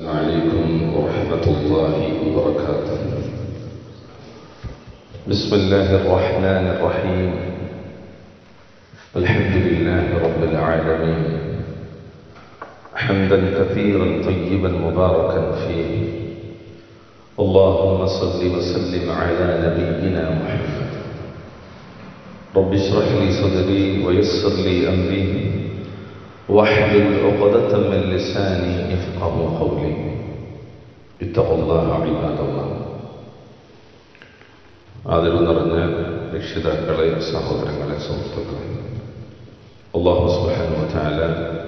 عليكم ورحمة الله وبركاته بسم الله الرحمن الرحيم الحمد لله رب العالمين حمدا كثيرا طيبا مباركا فيه اللهم صل وسلم على نبينا محمد رب اشرح لي صدري ويسر لي أمري واحلل عقدة من لساني يفقه قولي اتقوا الله عباد الله ആദരവ് നിറഞ്ഞ രക്ഷിതാക്കളെ സഹോദരങ്ങളെ സുഹൃത്തുക്കളെ അള്ളാഹു സുബാനു താല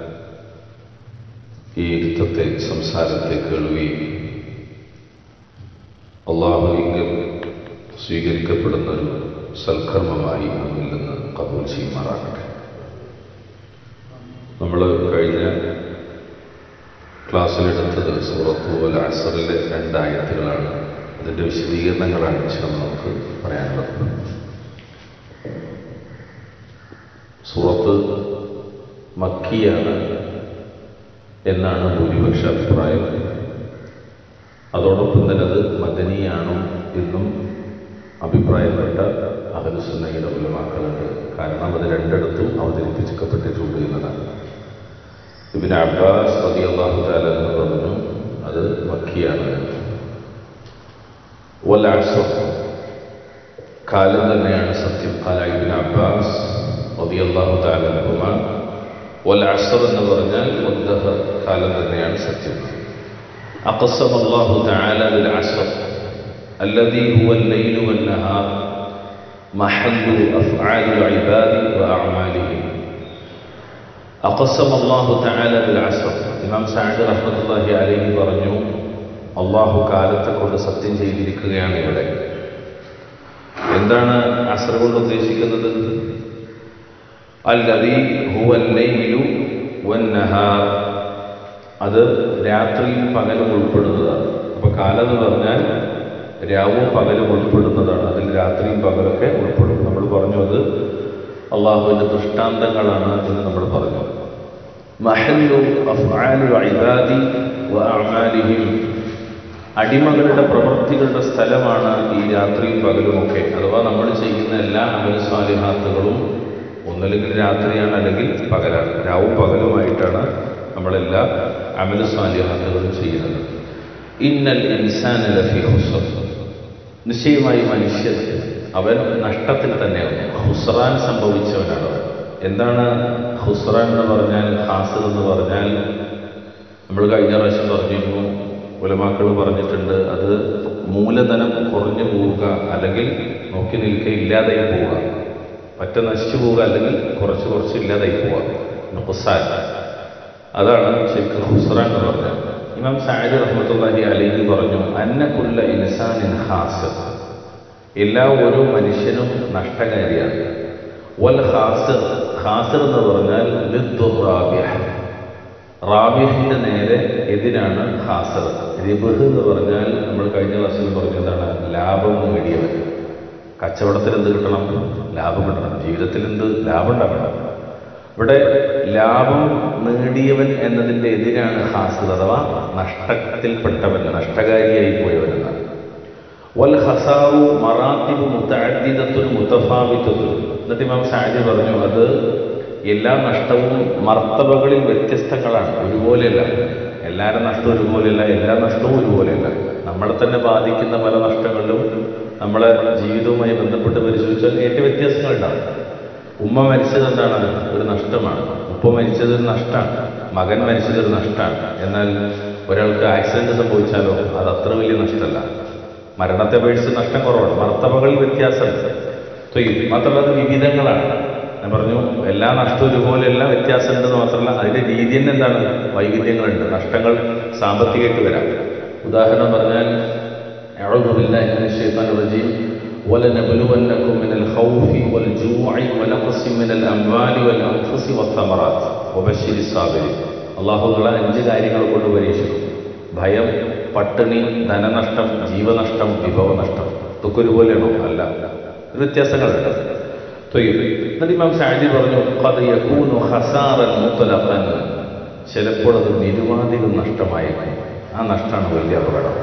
ഈ ഇരുത്തത്തെ സംസാരത്തെ കേൾവിയും അള്ളാഹുവിങ്കിൽ സ്വീകരിക്കപ്പെടുന്ന ഒരു സൽക്കർമ്മമായി നമ്മിൽ നിന്ന് കബൂൽ ചെയ്യുമാറാകട്ടെ നമ്മൾ കഴിഞ്ഞ ക്ലാസ്സിലെടുത്തത് സൂറത്തു അൽ അസറിലെ രണ്ടായത്തുകളാണ് അതിൻ്റെ വിശദീകരണങ്ങളാണ് വിശദം നമുക്ക് പറയാനുള്ളത് സൂറത്ത് മക്കിയാണ് എന്നാണ് ഭൂരിപക്ഷ അഭിപ്രായം അതോടൊപ്പം തന്നെ അത് മദനിയാണോ എന്നും അഭിപ്രായപ്പെട്ട അഹലുസുന്നയുടെ ഉലമാക്കളുണ്ട് കാരണം അത് രണ്ടിടത്തും അവതരിപ്പിക്കപ്പെട്ടിട്ടുണ്ട് എന്നതാണ് ഇബിൻ അബ്ബാസ് റതി അള്ളാഹു താല എന്ന് പറഞ്ഞു അത് മക്കിയാണ് വല്ലാസർ കാലം തന്നെയാണ് സത്യം കാല ഇബിൻ അബ്ബാസ് റതി അള്ളാഹു താല വല്ലാസർ എന്ന് പറഞ്ഞാൽ വദ്ദഹ കാലം തന്നെയാണ് സത്യം أقسم الله تعالى بالعصر الذي هو الليل والنهار محل أفعال العباد وأعمالهم أقسم الله تعالى بالعصر ഇമാം സാദ് റഹ്മത്തുള്ളാഹി അലൈഹി പറഞ്ഞു അള്ളാഹു കാലത്തെ കൊണ്ട് സത്യം ചെയ്തിരിക്കുകയാണ് ഇവിടെ എന്താണ് അസർ കൊണ്ട് ഉദ്ദേശിക്കുന്നത് അല്ലതി ഹുവൽ ലൈലു വന്നഹാർ അത് രാത്രിയും പകലും ഉൾപ്പെടുന്നതാണ് അപ്പൊ കാലം എന്ന് പറഞ്ഞാൽ രാവും പകലും ഉൾപ്പെടുന്നതാണ് അതിൽ രാത്രിയും പകലൊക്കെ ഉൾപ്പെടും നമ്മൾ പറഞ്ഞു അത് അള്ളാഹുവിന്റെ ദൃഷ്ടാന്തങ്ങളാണ് എന്ന് നമ്മൾ പറഞ്ഞു മഹല്ലു അഫ്ആലു ഇബാദി വ അഅമാലിഹിം അടിമകളുടെ പ്രവൃത്തികളുടെ സ്ഥലമാണ് ഈ രാത്രിയും പകലുമൊക്കെ അഥവാ നമ്മൾ ചെയ്യുന്ന എല്ലാ അമൽ സ്വാലിഹാത്തുകളും ഒന്നല്ലെങ്കിൽ രാത്രിയാണ് അല്ലെങ്കിൽ പകലാണ് രാവും പകലുമായിട്ടാണ് നമ്മളെല്ലാ അമൽ സ്വാലിഹാത്തുകളും ചെയ്യുന്നത് ഇന്നൽ ഇൻസാൻ ലഫി ഹുസർ നിശ്ചയമായി മനുഷ്യൻ അവൻ നഷ്ടത്തിൽ തന്നെയാണ് ഹുസ്റാൻ സംഭവിച്ചവനാണ് അവൻ എന്താണ് ഹുസ്റാൻ എന്ന് പറഞ്ഞാൽ ഹാസിർ എന്ന് പറഞ്ഞാൽ നമ്മൾ കഴിഞ്ഞ പ്രാവശ്യം പറഞ്ഞിരുന്നു ഉലമാക്കൾ പറഞ്ഞിട്ടുണ്ട് അത് മൂലധനം കുറഞ്ഞു പോവുക അല്ലെങ്കിൽ നോക്കി നിൽക്കുക ഇല്ലാതായി പോവുക പറ്റ നശിച്ചു പോവുക അല്ലെങ്കിൽ കുറച്ച് കുറച്ച് ഇല്ലാതായി പോവുക ഹുസാൻ അതാണ് ശരിക്കും ഹുസ്റാൻ എന്ന് പറഞ്ഞത് ഇമാം സാഹിദ് റഹ്മത്തുള്ളാഹി അലൈഹി പറഞ്ഞു അന്നക്കുല്ല ഇൻസാനിൻ ഹാസിർ എല്ലാ ഓരോ മനുഷ്യനും നഷ്ടകാരിയാണ് വൽ ഹാസിർ ഹാസിർ എന്ന് പറഞ്ഞാൽ റാബിഹിന്റെ നേരെ എതിരാണ് ഹാസർ റിബഹ് എന്ന് പറഞ്ഞാൽ നമ്മൾ കഴിഞ്ഞ ക്ലാസ്സിൽ പറഞ്ഞതാണ് ലാഭം നേടിയവൻ കച്ചവടത്തിൽ എന്ത് കിട്ടണം ലാഭം കിട്ടണം ജീവിതത്തിൽ എന്ത് ലാഭം ഉണ്ടാക്കണം ഇവിടെ ലാഭം നേടിയവൻ എന്നതിൻ്റെ എതിരാണ് ഹാസിർ അഥവാ നഷ്ടത്തിൽപ്പെട്ടവൻ നഷ്ടകാരിയായി പോയവൻ എന്നാണ് വൽ ഹസാറു മറാത്തിബ് മുത്തഅദ്ദിദത്തുൻ മുത്തഫാവിത്തത്തുൻ എന്നിട്ട് ഇമാം സാജി പറഞ്ഞു അത് എല്ലാ നഷ്ടവും മർത്തബകളിൽ വ്യത്യസ്തങ്ങളാണ് ഒരുപോലെയല്ല എല്ലാവരുടെ നഷ്ടം ഒരുപോലെയല്ല എല്ലാ നഷ്ടവും ഒരുപോലെയല്ല നമ്മളെ തന്നെ ബാധിക്കുന്ന പല നഷ്ടങ്ങളിലും നമ്മളെ ജീവിതവുമായി ബന്ധപ്പെട്ട് പരിശോധിച്ചാൽ ഏറ്റവും വ്യത്യാസങ്ങളുണ്ടാവും ഉമ്മ മരിച്ചത് എന്താണ് ഒരു നഷ്ടമാണ് ഉപ്പ മരിച്ചത് ഒരു നഷ്ടമാണ് മകൻ മരിച്ചത് ഒരു നഷ്ടമാണ് എന്നാൽ ഒരാൾക്ക് ആക്സിഡന്റ് സംഭവിച്ചാലോ അത് അത്ര വലിയ നഷ്ടമല്ല മരണത്തെ അപേക്ഷിച്ച് നഷ്ടം കുറവാണ് മർത്തവകളിൽ വ്യത്യാസമുണ്ട് തൊയ്യും മാത്രമല്ല അത് വിവിധങ്ങളാണ് ഞാൻ പറഞ്ഞു എല്ലാ നഷ്ടവും ഒരുപോലെയല്ല വ്യത്യാസമുണ്ടെന്ന് മാത്രമല്ല അതിന്റെ രീതി തന്നെ എന്താണ് വൈവിധ്യങ്ങളുണ്ട് നഷ്ടങ്ങൾ സാമ്പത്തികമായിട്ട് വരാം ഉദാഹരണം പറഞ്ഞാൽ ولنبلونكم من الخوف والجوع ونقص من الأموال والأنفس والثمرات وبشر الصابرين അള്ളാഹു നിങ്ങളെ അഞ്ച് കാര്യങ്ങൾ കൊണ്ട് പരീക്ഷിക്കും ഭയം പട്ടിണി ധനനഷ്ടം ജീവനഷ്ടം വിഭവനഷ്ടം ഇതൊക്കെ ഒരുപോലെയാണോ അല്ല വ്യത്യാസങ്ങളുണ്ട് എന്നിട്ട് ഇമാം സാജി പറഞ്ഞു "ഖദ് യകൂനു ഖസാറൻ മുത്ലഖൻ ചിലപ്പോൾ അത് നിരുവാധികം നഷ്ടമായേക്കും ആ നഷ്ടമാണ് വലിയ അപകടം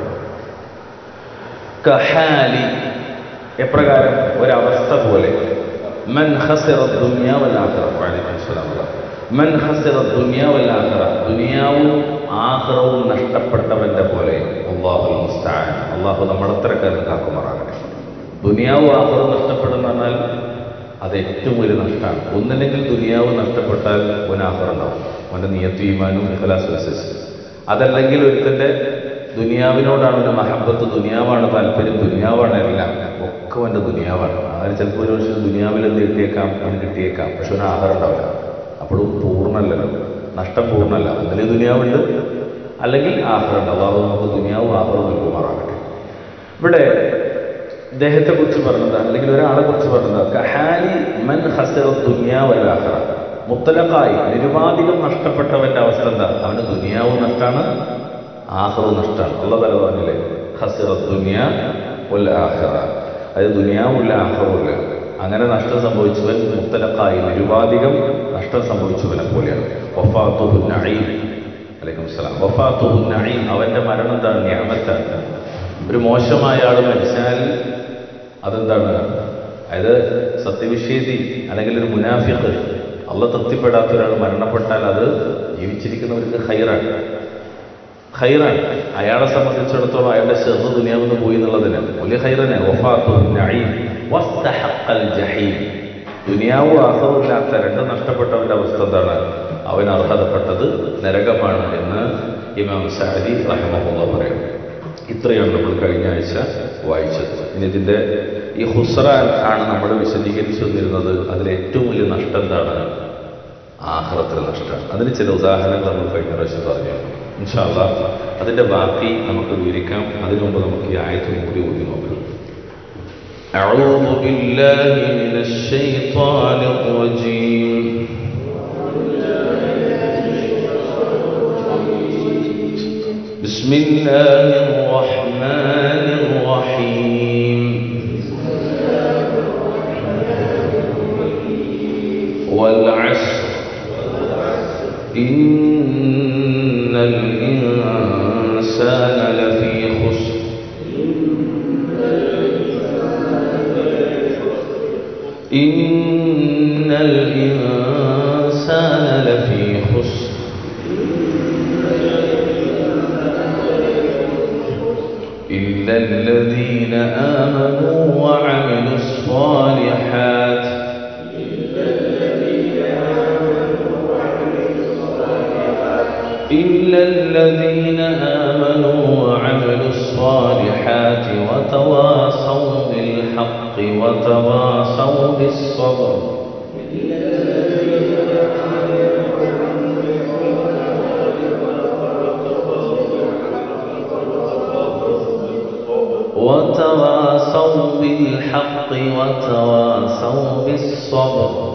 കഹാലി എപ്രകാരം ഒരവസ്ഥ പോലെ മൻ ഹസിറ ദുനിയ വല്ലാഖിറ വഅലൈക്കും അസ്സലാം മൻ ഹസിറ ദുനിയ വല്ലാഖിറ ദുനിയാവും ആഖിറവും നഷ്ടപ്പെട്ടവന്റെ പോലെ അല്ലാഹു മുസ്തആൻ അല്ലാഹു നമ്മുടെ അത്തരക്കാരൻ കാക്കുമാറാകട്ടെ ദുനിയാവും ആഖിറവും നഷ്ടപ്പെടുന്ന പറഞ്ഞാൽ അത് ഏറ്റവും വലിയ നഷ്ടമാണ് ഒന്നില്ലെങ്കിൽ ദുനിയാവ് നഷ്ടപ്പെട്ടാൽ ഒരു ആഖിറ ഉണ്ടാവും അവന്റെ നിയത്ത് ഈമാനും ഇഖ്ലാസ് അനുസരിച്ച് അതല്ലെങ്കിൽ ഒരുത്തന്റെ ദുനിയാവിനോടാണ് ഒരു മഹബത്ത് ദുനിയാവാണ് താല്പര്യം ദുനിയാവാണ് എല്ലാം ഒക്കെ അവൻ്റെ ദുനിയാവാണ് അതായത് ചിലപ്പോൾ ഒരു പക്ഷേ ദുനിയാവിൽ എന്ത് കിട്ടിയേക്കാം അവന് കിട്ടിയേക്കാം പക്ഷെ ഒരു ആഹാരം ഉണ്ടാവില്ല അപ്പോഴും പൂർണ്ണമല്ലല്ലോ നഷ്ടം പൂർണ്ണമല്ല ഒന്നിലെ ദുനിയാവുണ്ട് അല്ലെങ്കിൽ ആഹാരം ഉണ്ട് അതാവ് നമുക്ക് ദുനിയാവും ആഹാരവും നൽകുമാറാകട്ടെ ഇവിടെ ഇദ്ദേഹത്തെ കുറിച്ച് പറഞ്ഞത് അല്ലെങ്കിൽ ഒരാളെ കുറിച്ച് പറഞ്ഞത് കഹാലി മൻ ഹസറ ദുനിയാവല്ലാഹറ മുത്തലക്കായി നിരുപാധികം നഷ്ടപ്പെട്ടവന്റെ അവസ്ഥ എന്താ അവന് ദുനിയാവും നഷ്ടാണ് ആഹ്റവും നഷ്ടാണ് ഉള്ള തല പറഞ്ഞില്ലേ ഹസിറ ദുനിയ ഉൽ ആഹ്റ അതായത് ദുനിയാവുമില്ല ആഹ്റവുമില്ല അങ്ങനെ നഷ്ടം സംഭവിച്ചവൻ മുത്തലക്കായി നിരുപാധികം നഷ്ടം സംഭവിച്ചവനെ പോലെയാണ് വഫാത്തുഹു നഈം അലൈക്കും സലാം വഫാത്തുഹു നഈം അവന്റെ മരണം എന്താണ് ഞാമത്താണ് ഒരു മോശമായ ആൾ മരിച്ചാൽ അതെന്താണ് അതായത് സത്യവിഷേധി അല്ലെങ്കിൽ ഒരു മുനാഫിഖ് അള്ള തൃപ്തിപ്പെടാത്ത ഒരാൾ മരണപ്പെട്ടാൽ അത് ജീവിച്ചിരിക്കുന്നവർക്ക് ഹൈറാണ് ഹൈറാണ് അയാളെ സംബന്ധിച്ചിടത്തോളം അയാളുടെ ചെറു ദുനിയാവെന്ന് പോയി എന്നുള്ളതിന് വലിയ ഹൈറനെ ജഹീം ദുനിയാവും ആഹ്റമില്ലാത്ത രണ്ട് നഷ്ടപ്പെട്ടവന്റെ അവസ്ഥ എന്താണ് അവൻ അർഹതപ്പെട്ടത് നരകമാണ് എന്ന് ഇമാം സാരി റഹമുള്ള പറയുന്നു ഇത്രയാണ് നമ്മൾ കഴിഞ്ഞ ആഴ്ച വായിച്ചത് ഇനി ഇതിൻ്റെ ഈ ഹുസ്രാൻ ആണ് നമ്മൾ വിശദീകരിച്ചു വന്നിരുന്നത് അതിലെ ഏറ്റവും വലിയ നഷ്ടം എന്താണ് ആഹ്റത്തിലെ നഷ്ടം അതിന് ചില ഉദാഹരണങ്ങൾ നമ്മൾ കഴിഞ്ഞ പ്രാവശ്യം പറഞ്ഞു ഇൻഷാല്ല അതിൻ്റെ ബാക്കി നമുക്ക് വിവരിക്കാം അതിനു മുമ്പ് നമുക്ക് ഈ ആയത്തിന് കൂടി ഊതി നോക്കാം أعوذ بالله من الشيطان الرجيم بسم الله الرحمن الرحيم والعصر إن الإنسان لفي خسر إن الإنسان لفي خسر إلا الذين آمنوا وعملوا الصالحات إلا الذين آمنوا وعملوا الصالحات وتواصوا بالحق وتواصوا بالصبر وتواصوا بالحق وتواصوا بالصبر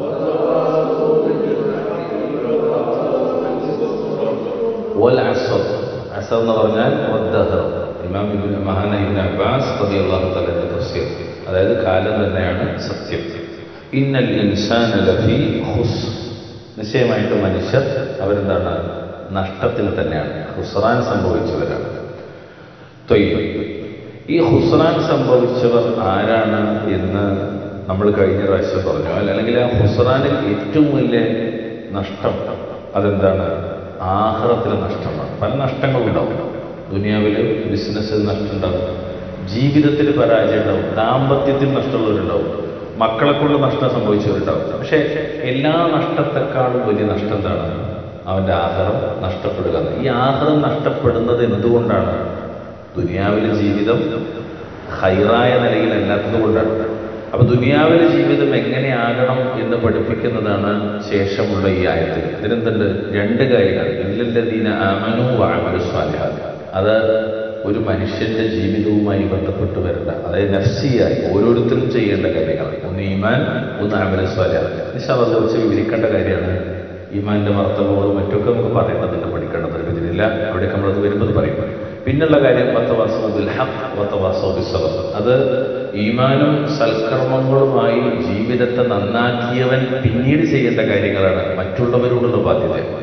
والعصر عصر എന്ന് പറഞ്ഞാൽ والدهر ഇമാം ഇബ്നു മഹാന ഇബ്നു അബ്ബാസ് റളിയല്ലാഹു തആല തഫ്സീർ അതായത് കാലം തന്നെയാണ് സത്യം ഇന്നൽ ഇൻസാന ലഫീ ഖുസ് നിശ്ചയമായിട്ട് മനുഷ്യർ അവരെന്താണ് നഷ്ടത്തിൽ തന്നെയാണ് ഹുസ്റാൻ സംഭവിച്ചവരാണ് തൊയ്യം ഈ ഹുസ്റാൻ സംഭവിച്ചവർ ആരാണ് എന്ന് നമ്മൾ കഴിഞ്ഞ പ്രാവശ്യം പറഞ്ഞു അല്ലെങ്കിൽ ആ ഹുസ്റാനിൽ ഏറ്റവും വലിയ നഷ്ടം അതെന്താണ് ആഹാരത്തിലെ നഷ്ടമാണ് പല നഷ്ടങ്ങളുണ്ടാവും ദുനിയാവിൽ ബിസിനസ്സിൽ നഷ്ടമുണ്ടാവും ജീവിതത്തിൽ പരാജയം ഉണ്ടാവും ദാമ്പത്യത്തിൽ നഷ്ടമുള്ളവരുണ്ടാവും മക്കളെ കൊണ്ട് നഷ്ടം സംഭവിച്ചവരുണ്ടാവും പക്ഷേ എല്ലാ നഷ്ടത്തെക്കാളും വലിയ നഷ്ടം എന്താണ് അവൻ്റെ ആഹാരം നഷ്ടപ്പെടുക ഈ ആഹാരം നഷ്ടപ്പെടുന്നത് എന്തുകൊണ്ടാണ് ദുനിയാവിലെ ജീവിതം ഹൈറായ നിലയിലല്ലാത്തത് കൊണ്ടാണ് അപ്പൊ ദുനിയാവിലെ ജീവിതം എങ്ങനെയാകണം എന്ന് പഠിപ്പിക്കുന്നതാണ് ശേഷമുള്ള ഈ ആയത്തിൽ ഇതിനെന്തുണ്ട് രണ്ട് കാര്യങ്ങൾ ഇല്ലല്ലദീന ആമനു വാമനു സ്വാലിഹാദ് അത് ഒരു മനുഷ്യന്റെ ജീവിതവുമായി ബന്ധപ്പെട്ട് വരേണ്ട അതായത് നഫ്സിയായി ഓരോരുത്തരും ചെയ്യേണ്ട കാര്യങ്ങളാണ് ഒന്ന് ഈമാൻ ഒന്ന് അമല സ്വാലിഹാദ് നിശാല കുറിച്ച് വിവരിക്കേണ്ട കാര്യമാണ് ഈമാന്റെ മർത്തവങ്ങളും മറ്റൊക്കെ നമുക്ക് പറയേണ്ടതുണ്ട് പഠിക്കേണ്ടത് ഇതിലില്ല അവിടെയൊക്കെ നമ്മളത് വരുമ്പോൾ പറയും പിന്നുള്ള കാര്യം വത്തവാസോബിൽ ഹഖ് വത്തവാസോബിൽ സബർ അത് ഈമാനും സൽക്കർമ്മങ്ങളുമായി ജീവിതത്തെ നന്നാക്കിയവൻ പിന്നീട് ചെയ്യേണ്ട കാര്യങ്ങളാണ് മറ്റുള്ളവരോടുള്ള ബാധ്യത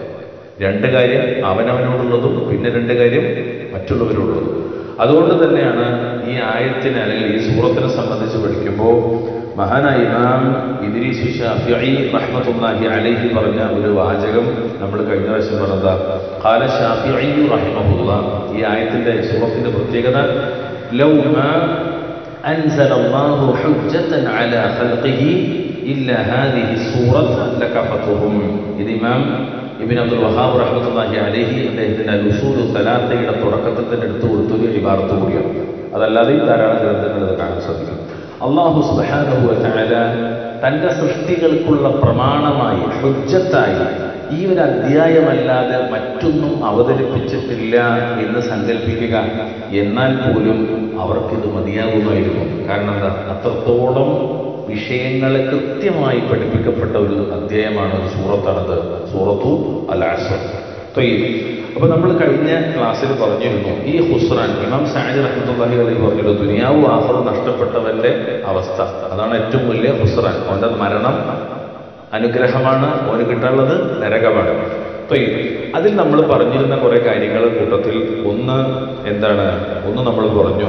രണ്ട് കാര്യം അവനവനോടുള്ളതും പിന്നെ രണ്ട് കാര്യം മറ്റുള്ളവരോടുള്ളതും അതുകൊണ്ട് തന്നെയാണ് ഈ ആയത്തിനെ അല്ലെങ്കിൽ ഈ സൂറത്തിനെ സംബന്ധിച്ച് പഠിക്കുമ്പോൾ മഹാനായ ഇമാം ഇദ്രീസ് ഷാഫിഈ റഹ്മത്തുള്ളാഹി അലൈഹി പറഞ്ഞ ഒരു വാചകം നമ്മൾ കഴിഞ്ഞ പ്രാവശ്യം പറഞ്ഞതാ ഖാല ഷാഫിഈ റഹിമഹുള്ള ഈ ആയത്തിന്റെ സൂറത്തിന്റെ പ്രത്യേകത ലൗ മാ أنزل الله حجة على خلقه إلا هذه السورة لكفتهم الإمام ഇബിൻ അബ്ദുൽ വഹാബ് റഹ്മത്തുള്ളാഹി അലൈഹി അദ്ദേഹത്തിന്റെ അലുസൂൽ സലാത്തയുടെ തുടക്കത്തിൽ തന്നെ എടുത്തു കൊടുത്തൊരു ഇബാറത്ത് കൂടിയാണ് അതല്ലാതെ ധാരാളം ഗ്രന്ഥങ്ങൾ ഇത് കാണാൻ സാധിക്കും അള്ളാഹു സുബ്ഹാനഹു വതആല തന്റെ സൃഷ്ടികൾക്കുള്ള പ്രമാണമായി ഹുജ്ജത്തായി ഈ ഒരു അധ്യായമല്ലാതെ മറ്റൊന്നും അവതരിപ്പിച്ചിട്ടില്ല എന്ന് സങ്കല്പിക്കുക എന്നാൽ പോലും അവർക്കിത് മതിയാകുമായിരുന്നു കാരണം എന്താ അത്രത്തോളം വിഷയങ്ങളെ കൃത്യമായി പഠിപ്പിക്കപ്പെട്ട ഒരു അധ്യായമാണ് ഒരു സൂറത്താണത് സൂറത്തു അൽ അസർ അപ്പൊ നമ്മൾ കഴിഞ്ഞ ക്ലാസ്സിൽ പറഞ്ഞിരുന്നു ഈ ഹുസ്രാൻ ഇമാം സാജി റഹ്മത്തുള്ളാഹി അലൈഹി പറഞ്ഞിരുന്നു ദുനിയാവും ആഹറും നഷ്ടപ്പെട്ടവന്റെ അവസ്ഥ അതാണ് ഏറ്റവും വലിയ ഹുസ്രാൻ അവന്റെ മരണം അനുഗ്രഹമാണ് അവന് കിട്ടാനുള്ളത് നരകമാണ് അതിൽ നമ്മൾ പറഞ്ഞിരുന്ന കുറെ കാര്യങ്ങൾ കൂട്ടത്തിൽ ഒന്ന് എന്താണ് ഒന്ന് നമ്മൾ പറഞ്ഞു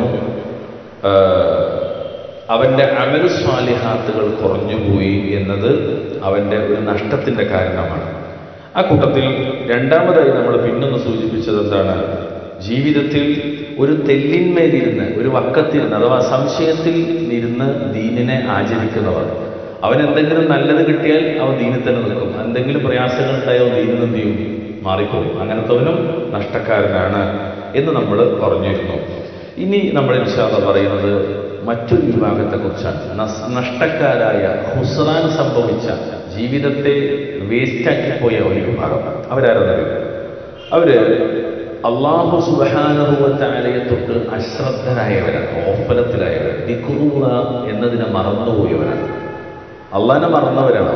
അവന്റെ അമൽ സ്വാലിഹാത്തുകൾ കുറഞ്ഞുപോയി എന്നത് അവന്റെ ഒരു നഷ്ടത്തിന്റെ കാരണമാണ് ആ കൂട്ടത്തിൽ രണ്ടാമതായി നമ്മൾ പിന്നൊന്ന് സൂചിപ്പിച്ചത് എന്താണ് ജീവിതത്തിൽ ഒരു തെല്ലിന്മേലിരുന്ന് ഒരു വക്കത്തിരുന്ന് അഥവാ സംശയത്തിൽ ഇരുന്ന് ദീനിനെ ആചരിക്കുന്നവർ അവൻ എന്തെങ്കിലും നല്ലത് കിട്ടിയാൽ അവൻ ദീനിൽ തന്നെ നിൽക്കും എന്തെങ്കിലും പ്രയാസങ്ങൾ ഉണ്ടായോ ദീനിൽ എന്ത് ചെയ്യും മാറിപ്പോകും അങ്ങനത്തവനും നഷ്ടക്കാരനാണ് എന്ന് നമ്മൾ പറഞ്ഞിരുന്നു ഇനി നമ്മൾ ഇൻഷാല്ല പറയുന്നത് മറ്റൊരു വിഭാഗത്തെക്കുറിച്ചാണ് നസ് നഷ്ടക്കാരായ ഹുസ്രാൻ സംഭവിച്ച ജീവിതത്തെ വേസ്റ്റാക്കി പോയ ഒരു വിഭാഗം അവരാരെന്നറിയും അവര് അള്ളാഹു സുബാനുഭവത്താലയെ തൊട്ട് അശ്രദ്ധരായവരാണ് ഓഫലത്തിലായവർ ദിക്കുറുക എന്നതിനെ മറന്നുപോയവരാണ് അള്ളാഹിനെ മറന്നവരാണ്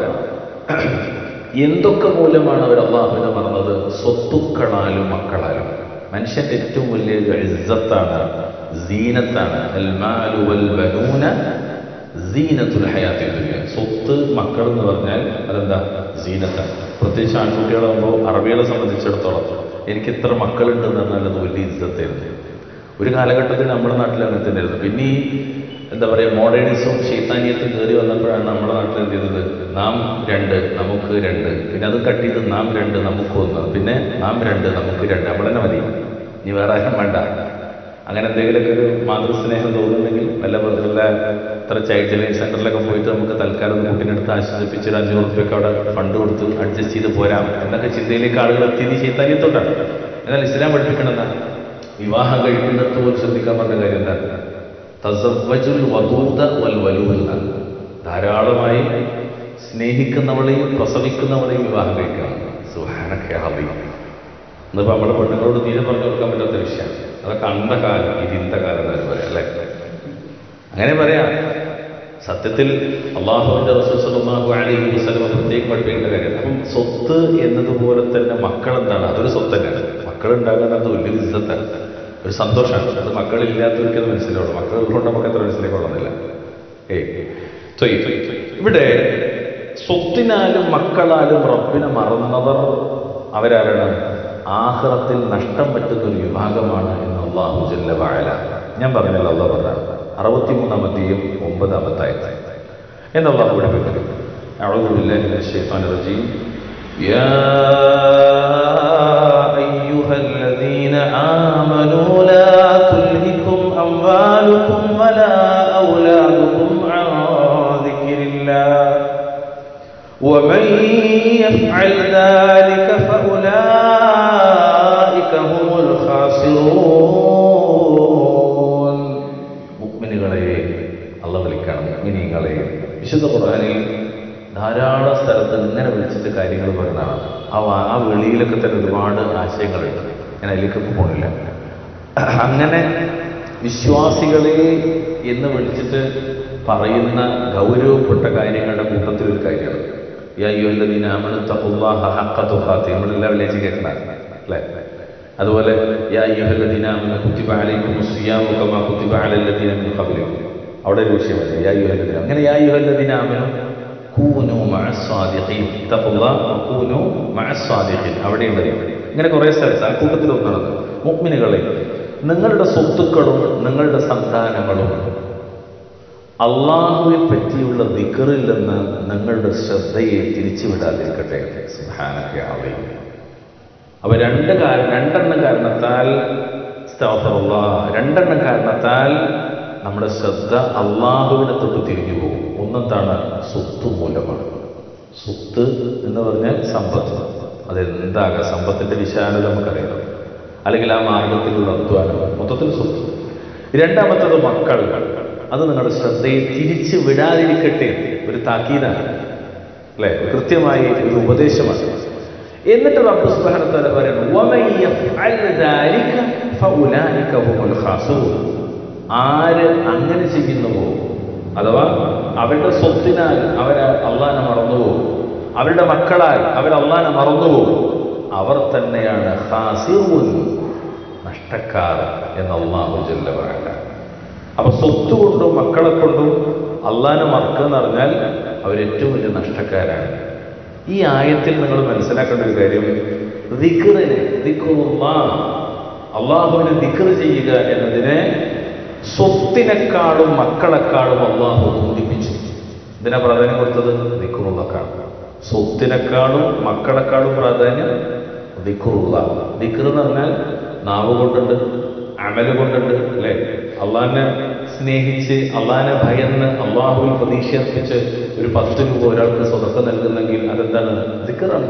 എന്തൊക്കെ മൂലമാണ് അവർ അള്ളാഹുവിനെ മറന്നത് സ്വത്തുക്കളാലും മക്കളാലും മനുഷ്യന്റെ ഏറ്റവും വലിയ ഇസ്സത്താണ് സീനത്താണ് അൽമാലു വൽ ബനൂന സീനത്തുൽ ഹയാത്തിൽ ദുനിയ സ്വത്ത് മക്കൾ എന്ന് പറഞ്ഞാൽ അതെന്താ സീനത്താണ് പ്രത്യേകിച്ച് ആൺകുട്ടികളാകുമ്പോൾ അറബികളെ സംബന്ധിച്ചിടത്തോളം എനിക്ക് ഇത്ര മക്കളുണ്ടെന്ന് പറഞ്ഞാൽ അത് വലിയ ഇസ്സത്തായിരുന്നു ഒരു കാലഘട്ടത്തിൽ നമ്മുടെ നാട്ടിൽ അങ്ങനെ തന്നെയായിരുന്നു പിന്നെ ഈ എന്താ പറയുക മോഡേണിസവും ശൈത്താനിയത്തും കയറി വന്നപ്പോഴാണ് നമ്മുടെ നാട്ടിൽ എന്ത് ചെയ്തത് നാം രണ്ട് നമുക്ക് രണ്ട് പിന്നെ അത് കട്ട് ചെയ്ത് നാം രണ്ട് നമുക്ക് ഒന്ന് പിന്നെ നാം രണ്ട് നമുക്ക് രണ്ട് നമ്മൾ തന്നെ മതി ഇനി വേറെ ആരും വേണ്ട അങ്ങനെ എന്തെങ്കിലുമൊക്കെ ഒരു മാതൃസ്നേഹം തോന്നുന്നുണ്ടെങ്കിൽ വല്ല വല്ല ഇത്ര ചൈൽഡ് ലൈൻ സെന്ററിലൊക്കെ പോയിട്ട് നമുക്ക് തൽക്കാലം ഒന്ന് കുട്ടീനെടുത്ത് ആശ്വസിപ്പിച്ച് ഒരു അഞ്ഞൂറ് റുപ്യൊക്കെ അവിടെ ഫണ്ട് കൊടുത്ത് അഡ്ജസ്റ്റ് ചെയ്ത് പോരാം എന്നൊക്കെ ചിന്തയിലേക്ക് ആളുകൾ എത്തിയത് ശൈത്താനിയത്തോട്ടാണ് എന്നാൽ ഇസ്ലാം പഠിപ്പിക്കണമെന്നാ വിവാഹം കഴിക്കുന്നിടത്ത് പോലും ശ്രദ്ധിക്കാൻ പറഞ്ഞ കാര്യം എന്താ തസവ്വജുൽ വദൂദ വൽ വലൂദ ധാരാളമായി സ്നേഹിക്കുന്നവളെയും പ്രസവിക്കുന്നവളെയും വിവാഹം കഴിക്കണം സുഹാനൊക്കെ ഹബി ഇന്നിപ്പോൾ നമ്മുടെ പെണ്ണുങ്ങളോട് തീരെ പറഞ്ഞു കൊടുക്കാൻ പറ്റാത്ത വിഷയമാണ് അതൊക്കെ അണ്ട കാലം ഇതിന്റെ കാലം എന്ന് പറയാം അല്ലേ അങ്ങനെ പറയാം സത്യത്തിൽ അള്ളാഹുവിന്റെ റസൂസലാഹു അലൈഹി വസല്ലം പ്രത്യേകം പഠിപ്പിക്കേണ്ട കാര്യം അപ്പം സ്വത്ത് എന്നതുപോലെ തന്നെ മക്കൾ എന്താണ് അതൊരു സ്വത്ത് തന്നെയാണ് മക്കൾ ഉണ്ടാകുന്നത് അത് വലിയൊരു ഇസ്സത്താണ് ഒരു സന്തോഷമാണ് അത് മക്കളില്ലാത്തവർക്ക് അത് മനസ്സിലാവുള്ളൂ മക്കൾ ഉള്ളതുകൊണ്ട് നമുക്ക് അത്ര മനസ്സിലാക്കൊള്ളുന്നില്ല ഏയ് തൊയ് ഇവിടെ സ്വത്തിനാലും മക്കളാലും റബ്ബിനെ മറന്നവർ അവരാരാണ് ആഹ്റത്തിൽ നഷ്ടം പറ്റുന്ന ഒരു വിഭാഗമാണ് എന്ന് അള്ളാഹു ജല്ല വാഴല ഞാൻ പറഞ്ഞല്ലോ അള്ളാഹ് പറഞ്ഞാണ് അറുപത്തിമൂന്നാമത്തെയും ഒമ്പതാമത്തായത് എന്ന് അള്ളാഹു പഠിപ്പിക്കുന്നു أعوذ بالله من الشيطان الرجيم يا أيها الذين آمنوا لا تلهكم أموالكم ولا أولادكم عن ذكر الله ومن يفعل ذلك فأولئك هم الخاسرون മുഗ്മിനുകളെ അല്ല വിളിക്കണം മുഗ്മിനീങ്ങളെ വിശുദ്ധ ഖുർആനിൽ ധാരാളം സ്ഥലത്ത് ഇങ്ങനെ വിളിച്ചിട്ട് കാര്യങ്ങൾ പറയുന്നതാണ് ആ വാ- ആ വെളിയിലൊക്കെ തന്നെ ഒരുപാട് ആശയങ്ങളുണ്ട് ഞാൻ അതിലേക്കൊക്കെ പോണില്ല അങ്ങനെ വിശ്വാസികളെ എന്ന് വിളിച്ചിട്ട് പറയുന്ന ഗൗരവപ്പെട്ട കാര്യങ്ങളുടെ കൂട്ടത്തിൽ ഒരു കാര്യമാണ് യാ അയ്യുഹല്ലദീന ആമനു തഖുല്ലാഹ ഹഖ തുഖാത്തി നമ്മളെല്ലാം വിളിച്ച് കേൾക്കണം അല്ലേ അതുപോലെ യാ അയ്യുഹല്ലദീന ആമനു കുത്തിബ അലൈക്കുമുസ് സിയാമു കമാ കുത്തിബ അലല്ലദീന മിൻ ഖബ്ലിക്കും അവിടെ ഒരു വിഷയമല്ല യാ അയ്യുഹല്ലദീന അങ്ങനെ യാ അയ്യുഹല്ലദീന ആമനു കൂനു മഅസ്വാദിഖീൻ തഖുല്ലാഹ് വകൂനു മഅസ്വാദിഖീൻ അവിടെയുണ്ട് ഇങ്ങനെ കുറേ സ്ഥലത്ത് ആ കൂട്ടത്തിൽ ഒന്നാണത് മുഅ്മിനുകളെ നിങ്ങളുടെ സ്വത്തുക്കളും നിങ്ങളുടെ സന്താനങ്ങളും അള്ളാഹുവിനെ പറ്റിയുള്ള ദിക്കറിൽ നിന്ന് നിങ്ങളുടെ ശ്രദ്ധയെ തിരിച്ചുവിടാതിരിക്കട്ടെ സുബ്ഹാനക അലീം അപ്പൊ രണ്ട് കാരണം രണ്ടെണ്ണം കാരണത്താൽ അസ്തഗ്ഫിറുല്ലാഹ്, രണ്ടെണ്ണം കാരണത്താൽ നമ്മുടെ ശ്രദ്ധ അള്ളാഹുവിനെ തൊട്ട് തിരിഞ്ഞു പോകും ഒന്നെന്താണ് സ്വത്ത് മൂലമാണ് സ്വത്ത് എന്ന് പറഞ്ഞാൽ സമ്പത്ത് അതെന്താകാം സമ്പത്തിന്റെ വിശാലത നമുക്കറിയാം അല്ലെങ്കിൽ ആ മാർഗത്തിലുള്ള അധ്വാനം മൊത്തത്തിൽ സ്വത്ത് രണ്ടാമത്തത് മക്കൾ അത് നിങ്ങളുടെ ശ്രദ്ധയെ തിരിച്ചു വിടാതിരിക്കട്ടെ ഒരു താക്കീതാണ് അല്ലെ കൃത്യമായി ഒരു ഉപദേശമാണ് എന്നിട്ട് റബ്ബ് സുബ്ഹാനഹു വതആല പറയുന്നു "വമൻ യഫ്അൽ ദാലിക ഫഉലൈക ഹുമുൽ ഖാസൂൻ." ആര് അങ്ങനെ ചെയ്യുന്നുവോ അഥവാ അവരുടെ സ്വത്തിനാൽ അവർ അള്ളാനെ മറന്നുപോകും അവരുടെ മക്കളാൽ അവർ അള്ളാനെ മറന്നുപോകും അവർ തന്നെയാണ് ഖാസിറൂൻ നഷ്ടക്കാർ എന്ന് അള്ളാഹു ജല്ല വഅല അപ്പൊ സ്വത്ത് കൊണ്ടും മക്കളെ കൊണ്ടും അള്ളാനെ മറക്കുക എന്ന് പറഞ്ഞാൽ അവരേറ്റവും വലിയ നഷ്ടക്കാരാണ് ഈ ആയത്തിൽ നിങ്ങൾ മനസ്സിലാക്കേണ്ട ഒരു കാര്യം ദിക്റിനെ ദിക്റുല്ലാഹ് അള്ളാഹുവിനെ ദിക്ർ ചെയ്യുക എന്നതിനെ സ്വത്തിനെക്കാളും മക്കളെക്കാളും അള്ളാഹു ബന്ധിപ്പിച്ചു ഇതിനെ പ്രാധാന്യം കൊടുത്തത് ദിക്റുള്ളക്കാണ് സ്വത്തിനെക്കാളും മക്കളെക്കാളും പ്രാധാന്യം ദിക്റുള്ള ദിക്ർ എന്ന് പറഞ്ഞാൽ നാവ് കൊണ്ടുണ്ട് അമല് കൊണ്ടുണ്ട് അല്ലേ അള്ളാഹിനെ സ്നേഹിച്ച് അള്ളാഹിനെ ഭയന്ന് അള്ളാഹുവിൽ പ്രതീക്ഷ അർപ്പിച്ച് ഒരു പത്ത് രൂപ ഒരാൾക്ക് സ്വതക്കം നൽകുന്നെങ്കിൽ അതെന്താണ് ദിക്കറാണ്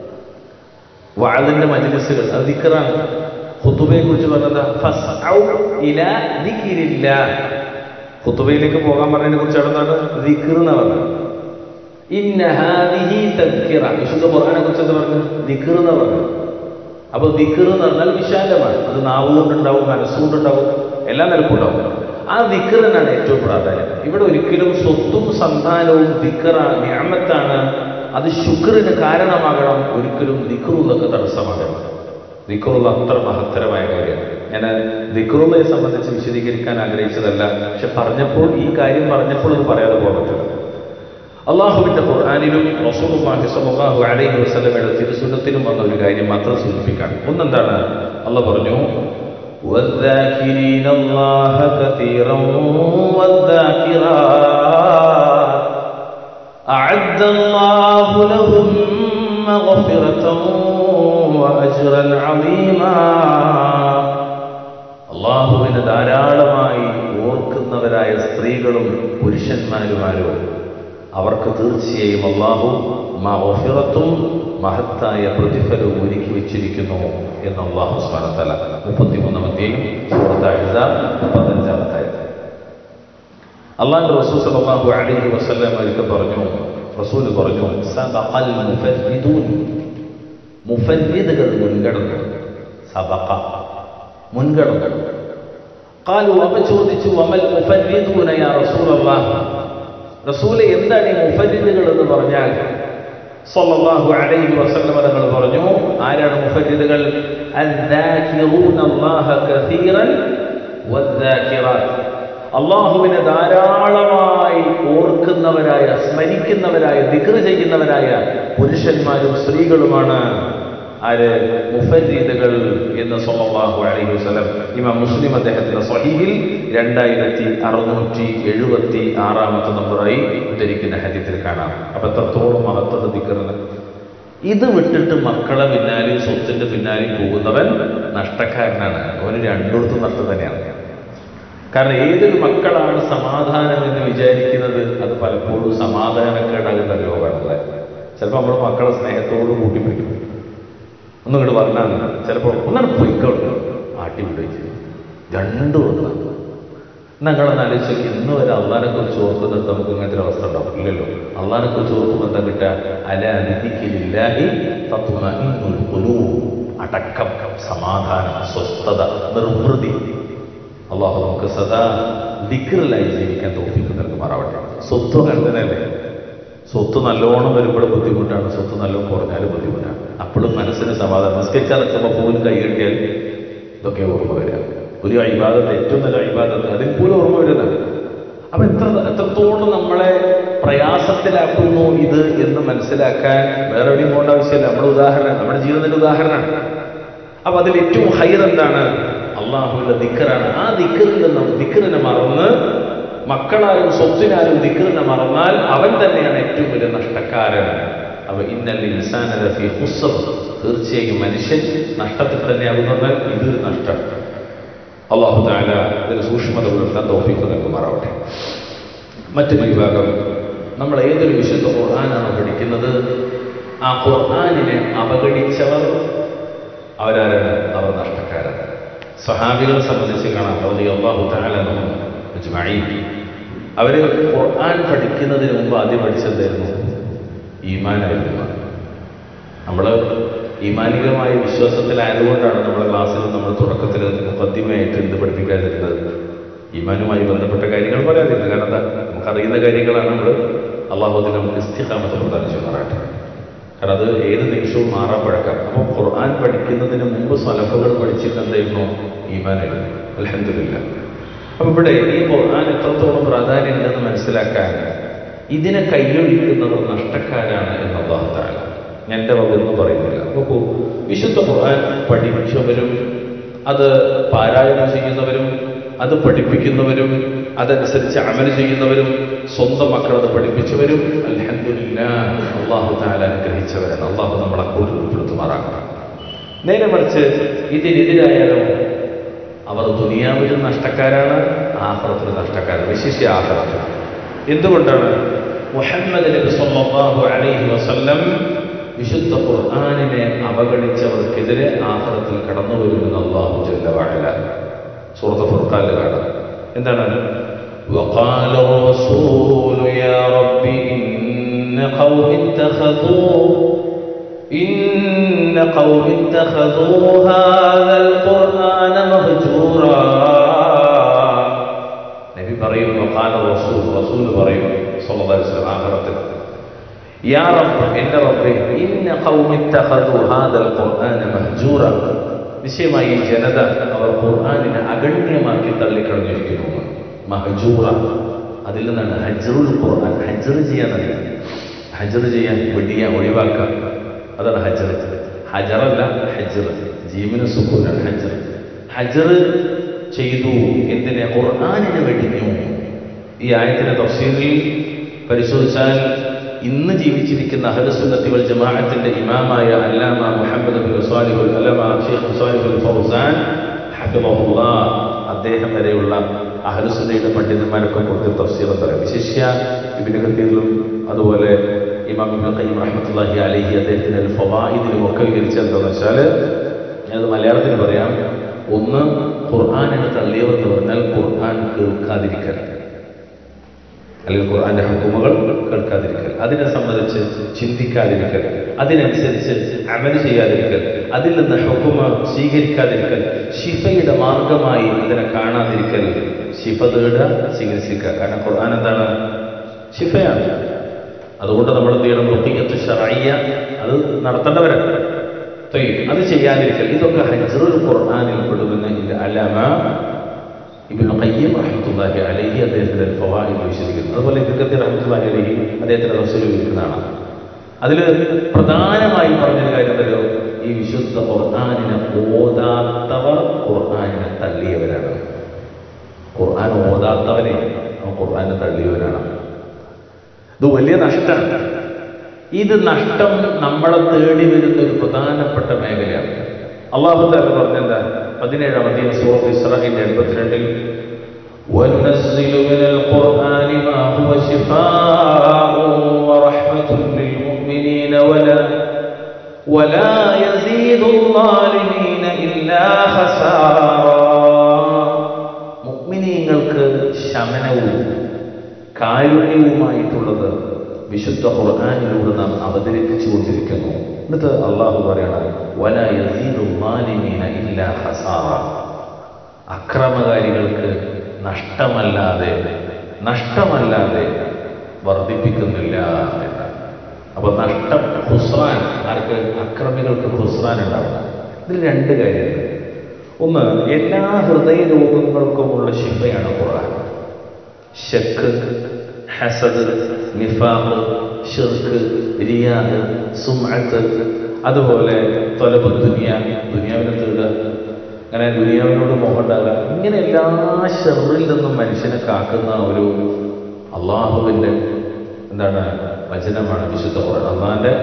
വാഴതിന്റെ മജ്ലിസുകൾ അത് ദിക്കറാണ് ഖുത്തുബയെ കുറിച്ച് പറഞ്ഞത് ഫസ്ഔ ഇലാ ദിക്രില്ലാ ഖുത്തുബയിലേക്ക് പോകാൻ പറഞ്ഞതിനെ കുറിച്ച് എന്താണ് ദിക്ർ എന്ന് പറഞ്ഞത് ഇന്ന ഹാദിഹി തദ്കിറ വിശുദ്ധ ഖുർആനെ കുറിച്ച് എന്താ പറഞ്ഞു ദിക്ർ എന്ന് പറഞ്ഞു അപ്പൊ ദിക്ർ എന്ന് പറഞ്ഞാൽ വിശാലമാണ് അത് നാവ് കൊണ്ടുണ്ടാവും മനസ്സുകൊണ്ടുണ്ടാവും എല്ലാ നിലക്കുണ്ടാവും ആ ദിക്റിനാണ് ഏറ്റവും പ്രാധാന്യം ഇവിടെ ഒരിക്കലും സ്വത്തും സന്താനവും ദിക്റ ഞാമത്താണ് അത് ശുക്രിന് കാരണമാകണം ഒരിക്കലും ദിക്റുള്ളൊക്കെ തടസ്സമാകണം ദിക്റുള്ള അത്ര മഹത്തരമായ കാര്യമാണ് ഞാൻ ദിക്റുള്ളയെ സംബന്ധിച്ച് വിശദീകരിക്കാൻ ആഗ്രഹിച്ചതല്ല പക്ഷെ പറഞ്ഞപ്പോൾ ഈ കാര്യം പറഞ്ഞപ്പോൾ അത് പറയാതെ പോകാൻ പറ്റില്ല അള്ളാഹുവിന്റെ ഖുർആാനിലും റസൂലുള്ളാഹി സ്വല്ലല്ലാഹു അലൈഹി വസല്ലമയുടെ തിരുസുന്നത്തിലും വന്ന ഒരു കാര്യം മാത്രം സൂചിപ്പിക്കാൻ ഒന്നെന്താണ് അള്ളാഹ് പറഞ്ഞു والذاكرين الله كثيرا والذاكرات أعد الله لهم مغفرة وأجرا عظيما അള്ളാഹുവിനെ ധാരാളമായി ഓർക്കുന്നവരായ സ്ത്രീകളും പുരുഷന്മാരുമാരോ അവർക്ക് തീർച്ചയായും അള്ളാഹു മഹഫിറത്തും മഹത്തായ പ്രതിഫലവും ഒരുക്കി വെച്ചിരിക്കുന്നു എന്ന് അള്ളാഹു സ്മരണത്തല മുപ്പത്തിമൂന്നാമത്തെയും സുഹൃത്താഴ്ച മുപ്പത്തഞ്ചാമത്തെ അള്ളാഹിന്റെ റസൂൽ സല്ലല്ലാഹു അലൈഹി വസല്ലം ഒരിക്കൽ പറഞ്ഞു റസൂൽ പറഞ്ഞു സബഖൽ മുഫദ്ദിദൂൻ മുഫദ്ദിദുകൾ മുൻകടന്നു സബഖ മുൻകടന്നു قالوا അപ്പൊ ചോദിച്ചു വമൽ മുഫദ്ദിദൂന യാ റസൂലല്ലാഹ് റസൂലെ എന്താണ് ഈ മുഫരിദുകൾ എന്ന് പറഞ്ഞാൽ സല്ലല്ലാഹു അലൈഹി വസല്ലം തങ്ങൾ പറഞ്ഞു ആരാണ് മുഫരിദുകൾ അദ്ദാകിറൂന അല്ലാഹ കസീറൻ വദ്ദാകിറാത്ത് അള്ളാഹുവിനെ ധാരാളമായി ഓർക്കുന്നവരായ സ്മരിക്കുന്നവരായ ദിക്ർ ചെയ്യുന്നവരായ പുരുഷന്മാരും സ്ത്രീകളുമാണ് ആര് മുഫരീദുകൾ എന്ന് സല്ലല്ലാഹു അലൈഹി വസല്ലം ഇമാം മുസ്ലിം അദ്ദേഹത്തിന്റെ സ്വഹീഹിൽ രണ്ടായിരത്തി അറുന്നൂറ്റി എഴുപത്തി ആറാമത്തെ നമ്പറായി ഉദ്ധരിക്കുന്ന ഹദീത്തിൽ കാണാം അപ്പൊ എത്രത്തോളം മഹത്വത ദിക്കറിന് ഇത് വിട്ടിട്ട് മക്കളെ പിന്നാലെയും സ്വത്തിന്റെ പിന്നാലെയും പോകുന്നവൻ നഷ്ടക്കാരനാണ് അവന് രണ്ടിടത്തും നഷ്ടം തന്നെയാണ് കാരണം ഏതൊരു മക്കളാണ് സമാധാനം എന്ന് വിചാരിക്കുന്നത് അത് പലപ്പോഴും സമാധാനക്കേടാകുന്ന രോഗമാണല്ലേ ചിലപ്പോൾ നമ്മൾ മക്കളെ സ്നേഹത്തോട് കൂട്ടിപ്പിടിക്കും ഒന്നും ഇങ്ങോട്ട് പറഞ്ഞാൽ ചിലപ്പോൾ ഒന്നാണ് പൊയ്ക്കോട്ട് ആട്ടി വിടുകയും ചെയ്യും രണ്ടും ഒന്നാണ് ഞങ്ങളെ ആലോചിച്ച് ഇന്ന് വരെ അള്ളാനെ കുറിച്ച് ഓർക്കുന്നിട്ട് നമുക്ക് ഇങ്ങനത്തെ ഒരു അവസ്ഥ ഉണ്ടാവും ഇല്ലല്ലോ അള്ളാനെ കുറിച്ച് ഓർക്കുമ്പോൾ എന്താ കിട്ടുക അല നിധിക്കില്ലാഹി തത്വമഇന്നുൽ ഖുലൂബ് അടക്കം സമാധാനം സ്വസ്ഥത നിർവൃതി അള്ളാഹു നമുക്ക് സദാ ദിക്റിലായി ജീവിക്കാൻ തോഫിക്ക് നൽകുമാറാവട്ടെ സ്വത്ത് കരുതനല്ലേ സ്വത്ത് നല്ലോണം വരുമ്പോൾ ബുദ്ധിമുട്ടാണ് സ്വത്ത് നല്ലോണം കുറഞ്ഞാലും ബുദ്ധിമുട്ടാണ് അപ്പോഴും മനസ്സിന് സമാധാനം നിസ്കരിക്കാൻ നിൽക്കുമ്പോൾ പോലും കൈ കെട്ടിയാൽ ഇതൊക്കെ ഓർമ്മ വരിക ഒരു അഭിവാദത്ത് ഏറ്റവും നല്ല അഭിവാദത്ത് അതിൽ പോലും ഓർമ്മ വരുന്നത് അപ്പൊ എത്ര എത്രത്തോളം നമ്മളെ പ്രയാസത്തിലാക്കുന്നു ഇത് എന്ന് മനസ്സിലാക്കാൻ വേറെ എവിടെയും പോകേണ്ട ആവശ്യമില്ല നമ്മുടെ ഉദാഹരണം നമ്മുടെ ജീവിതത്തിന്റെ ഉദാഹരണമാണ് അപ്പൊ അതിൽ ഏറ്റവും ഹൈർ എന്താണ് അള്ളാഹുവിന്റെ ദിക്കറാണ് ആ ദിക്കറിൽ നിന്ന് ദിക്കറിനെ മറന്ന് മക്കളാലും സ്വത്തിനാലും ദിക്കറിനെ മറന്നാൽ അവൻ തന്നെയാണ് ഏറ്റവും വലിയ നഷ്ടക്കാരൻ അപ്പൊ ഇന്നൽ ഇൻസാനഫി ഹുസ്സർ തീർച്ചയായും മനുഷ്യൻ നഷ്ടത്തിൽ തന്നെയാകുന്നത് ഇതൊരു നഷ്ടം അള്ളാഹു താല ഇതിന് സൂക്ഷ്മത പുലർത്താൻ തോഫിക്ക് നൽകുമാറാവട്ടെ മറ്റൊരു വിഭാഗം നമ്മൾ ഏതൊരു വിശുദ്ധ ഖുർആനാണ് പഠിക്കുന്നത് ആ ഖുർആനിനെ അവഗണിച്ചവർ അവരാരാണ് അവർ നഷ്ടക്കാരാണ് സഹാബികളെ സംബന്ധിച്ച് കാണാം റളി അള്ളാഹു താല അവര് ഖുർആൻ പഠിക്കുന്നതിന് മുമ്പ് ആദ്യം പഠിച്ചതായിരുന്നു ഈമാനായിരുന്നു നമ്മൾ ഈമാനികമായ വിശ്വാസത്തിലായതുകൊണ്ടാണ് നമ്മുടെ ക്ലാസ്സിൽ നമ്മൾ തുടക്കത്തിൽ മുഖദ്യമയായിട്ട് എന്ത് പഠിപ്പിക്കാതിരുന്നത് ഈമാനുമായി ബന്ധപ്പെട്ട കാര്യങ്ങൾ പറയാതിരുന്നത് കാരണം എന്താ നമുക്കറിയുന്ന കാര്യങ്ങളാണ് നമ്മൾ അള്ളാഹുദിന് നമുക്ക് ഇസ്തിഹാമത്ത് പ്രദാനം ചെയ്യുന്നതായിട്ട് കാരണം അത് ഏത് നിമിഷവും മാറാൻ പഴക്കാം അപ്പോൾ ഖുർആൻ പഠിക്കുന്നതിന് മുമ്പ് സ്വലഫുകൾ പഠിച്ചിട്ട് എന്തായിരുന്നു ഈമാനായിരുന്നു അലഹദില്ല അപ്പൊ ഇവിടെ ഈ ഖുർആൻ എത്രത്തോളം പ്രാധാന്യം ഉണ്ടെന്ന് മനസ്സിലാക്കാൻ ഇതിനെ കൈയൊഴിക്കുന്നവർ നഷ്ടക്കാരാണ് എന്ന് അള്ളാഹുത്താണ് ഞാൻ എൻ്റെ വകുന്ന് പറയുന്നില്ല നോക്കൂ വിശുദ്ധ ഖുർആൻ പഠിച്ചവരും അത് പാരായണം ചെയ്യുന്നവരും അത് പഠിപ്പിക്കുന്നവരും അതനുസരിച്ച് അമൽ ചെയ്യുന്നവരും സ്വന്തം മക്കൾ അത് പഠിപ്പിച്ചവരും അലഹദില്ല അള്ളാഹു താല അനുഗ്രഹിച്ചവരാണ് അള്ളാഹു നമ്മളെ കൂടുതൽ ഉൾപ്പെടുത്തുമാറാക്കണം നേരെ മറിച്ച് ഇതിനെതിരായാലോ അവർ ദുനിയാവിലും നഷ്ടക്കാരാണ് ആഹ്റത്തിലും നഷ്ടക്കാരാണ് വിശിഷ്യ ആഹ്റത്ത് എന്തുകൊണ്ടാണ് മുഹമ്മദ് നബി സല്ലല്ലാഹു അലൈഹി വസല്ലം വിശുദ്ധ ഖുർആനിനെ അവഗണിച്ചവർക്കെതിരെ ആഹ്റത്തിൽ കടന്നു വരുമെന്ന് അള്ളാഹു ജല്ല വഅല സൂറത്ത് ഫുർഖാനിൽ കാണാം എന്താണ് وقال الرسول يا رب إن قوم اتخذوا إن قوم اتخذوا هذا القرآن مهجورا നബി പറയുന്നു قال الرسول റസൂൽ പറയും സല്ലല്ലാഹു അലൈഹി വസല്ലം ആഖിറത്തിൽ യാ റബ്ബ് എൻ്റെ റബ്ബേ ഇന്ന ഖൗമി ഇത്തഖദു ഹാദൽ ഖുർആന മഹ്ജൂറ നിശ്ചയമായി ഈ ജനത അവർ ഖുർആനിനെ അഗണ്യമാക്കി തള്ളിക്കളഞ്ഞിരിക്കുന്നു മഹജൂറ അതിൽ നിന്നാണ് ഹജ്റുൽ ഖുർആൻ ഹജ്ർ ചെയ്യാന്നറിയാം ഹജ്ർ ചെയ്യാൻ വെടിയ ഒഴിവാക്കുക അതാണ് ഹജ്ർ ഹജറല്ല ഹജ്ർ ജീവന സുഖൂനാണ് ഹജ്ർ ഹജ്ർ ചെയ്തു എന്തിനെ ഖുർആനിനെ വെടിഞ്ഞു ഈ ആയത്തിന്റെ തഫ്സീറിൽ പരിശോധിച്ചാൽ ഇന്ന് ജീവിച്ചിരിക്കുന്ന അഹദസുന്നത്തി വൽ ജമാഅത്തിന്റെ ഇമാമായ അല്ലാമ മുഹമ്മദ് ബിൻ സാലിഹുൽ അലമ ഷെയ്ഖ് സാലിഹുൽ ഫൗസാൻ ഹഫിളഹുല്ലാ അദ്ദേഹം വരെയുള്ള അഹലുസുന്നയുടെ പണ്ഡിതന്മാരൊക്കെ കൊടുത്ത തഫ്സീർ പറയാം വിശിഷ്യ ഇബിന് കത്തീറിലും അതുപോലെ ഇമാം ഇബ്നു ഖയ്യിം റഹ്മത്തുള്ളാഹി അലൈഹി അദ്ദേഹത്തിന്റെ അൽ ഫവായിദിലും ഒക്കെ വിവരിച്ചത് എന്താണെന്ന് വെച്ചാൽ ഞാനത് മലയാളത്തിൽ പറയാം ഒന്ന് ഖുർആാനിനെ തള്ളിയവർ എന്ന് പറഞ്ഞാൽ ഖുർആൻ കേൾക്കാതിരിക്കൽ അല്ലെങ്കിൽ ഖുർആന്റെ ഹുക്കുമകൾ കേൾക്കാതിരിക്കൽ അതിനെ സംബന്ധിച്ച് ചിന്തിക്കാതിരിക്കൽ അതിനനുസരിച്ച് അമൽ ചെയ്യാതിരിക്കൽ അതിൽ നിന്ന് ഹുക്കുമ സ്വീകരിക്കാതിരിക്കൽ ഷിഫയുടെ മാർഗമായി അതിനെ കാണാതിരിക്കൽ ശിഫ തേടുക ചികിത്സിക്കുക കാരണം ഖുർആൻ എന്താണ് ഷിഫയാണ് അതുകൊണ്ട് നമ്മൾ എന്ത് ചെയ്യണം റുക്കിയത്ത് ഷറയ്യ അത് നടത്തേണ്ടവരാണ് തൊയ്യ്. അത് ചെയ്യാതിരിക്കൽ ഇതൊക്കെ ഹജ്റുൽ ഖുർആനിൽ പെടുമെന്ന് ഇതിന്റെ അലമ ഇബ്നു ഖയ്യിം റഹ്മത്തുള്ളാഹി അലൈഹി അദ്ദേഹത്തിന്റെ ഫവായിദ് വിശദീകരിക്കുന്നു അതുപോലെ ഇബ്നു കത്തീർ റഹ്മത്തുള്ളാഹി അലൈഹി അദ്ദേഹത്തിന്റെ തഫ്സീൽ വിവരിക്കുന്നതാണ് അതിൽ പ്രധാനമായി പറഞ്ഞൊരു കാര്യം എന്തല്ലോ ഈ വിശുദ്ധ ഖുർആനിനെ ഓതാത്തവർ ഖുർആനിനെ തള്ളിയവരാണ് ഖുർആൻ ഓതാത്തവനെ അവൻ ഖുർആനെ തള്ളിയവരാണ് ഇത് വലിയ നഷ്ടമാണ് ഇത് നഷ്ടം നമ്മളെ തേടി വരുന്ന ഒരു പ്രധാനപ്പെട്ട മേഖലയാണ് അള്ളാഹു താല പറഞ്ഞെന്താ പതിനേഴാം അധ്യയം സൂറത്ത് ഇസ്രാഹിന്റെ എൺപത്തിരണ്ടിൽ وننزل من القرآن ما هو شفاء ورحمة للمؤمنين ولا ولا يزيد الظالمين إلا خسارا മുഅ്മിനീങ്ങൾക്ക് ശമനവും കാരുണ്യവുമായിട്ടുള്ളത് വിശുദ്ധ ഖുർആാനിലൂടെ നാം അവതരിപ്പിച്ചു കൊണ്ടിരിക്കുന്നു എന്നിട്ട് അള്ളാഹു പറയണം വല യസീദു ളാലിമീന ഇല്ലാ ഹസാറ അക്രമകാരികൾക്ക് നഷ്ടമല്ലാതെ നഷ്ടമല്ലാതെ വർദ്ധിപ്പിക്കുന്നില്ല എന്ന് അപ്പൊ നഷ്ടം ഹുസ്രാൻ ആർക്ക് അക്രമികൾക്ക് ഹുസ്രാൻ ഉണ്ടാവുക ഇതിൽ രണ്ട് കാര്യങ്ങൾ ഒന്ന് എല്ലാ ഹൃദയ രോഗങ്ങൾക്കുമുള്ള ശിഫയാണ് ഖുർആൻ ഷക്ക് ഹസദ് നിഫാഹ് ഷിർക്ക് റിയാഹ് സുംഅത്ത് അതുപോലെ തൊലബ് ദുനിയ ദുനിയാവിനെ തേടുക അങ്ങനെ ദുനിയാവിനോട് മോഹമുണ്ടാകുക ഇങ്ങനെ എല്ലാ ഷെറിൽ നിന്നും മനുഷ്യനെ കാക്കുന്ന ഒരു അള്ളാഹുവിൻ്റെ എന്താണ് വചനമാണ് വിശുദ്ധ ഖുർആൻ അള്ളാഹിൻ്റെ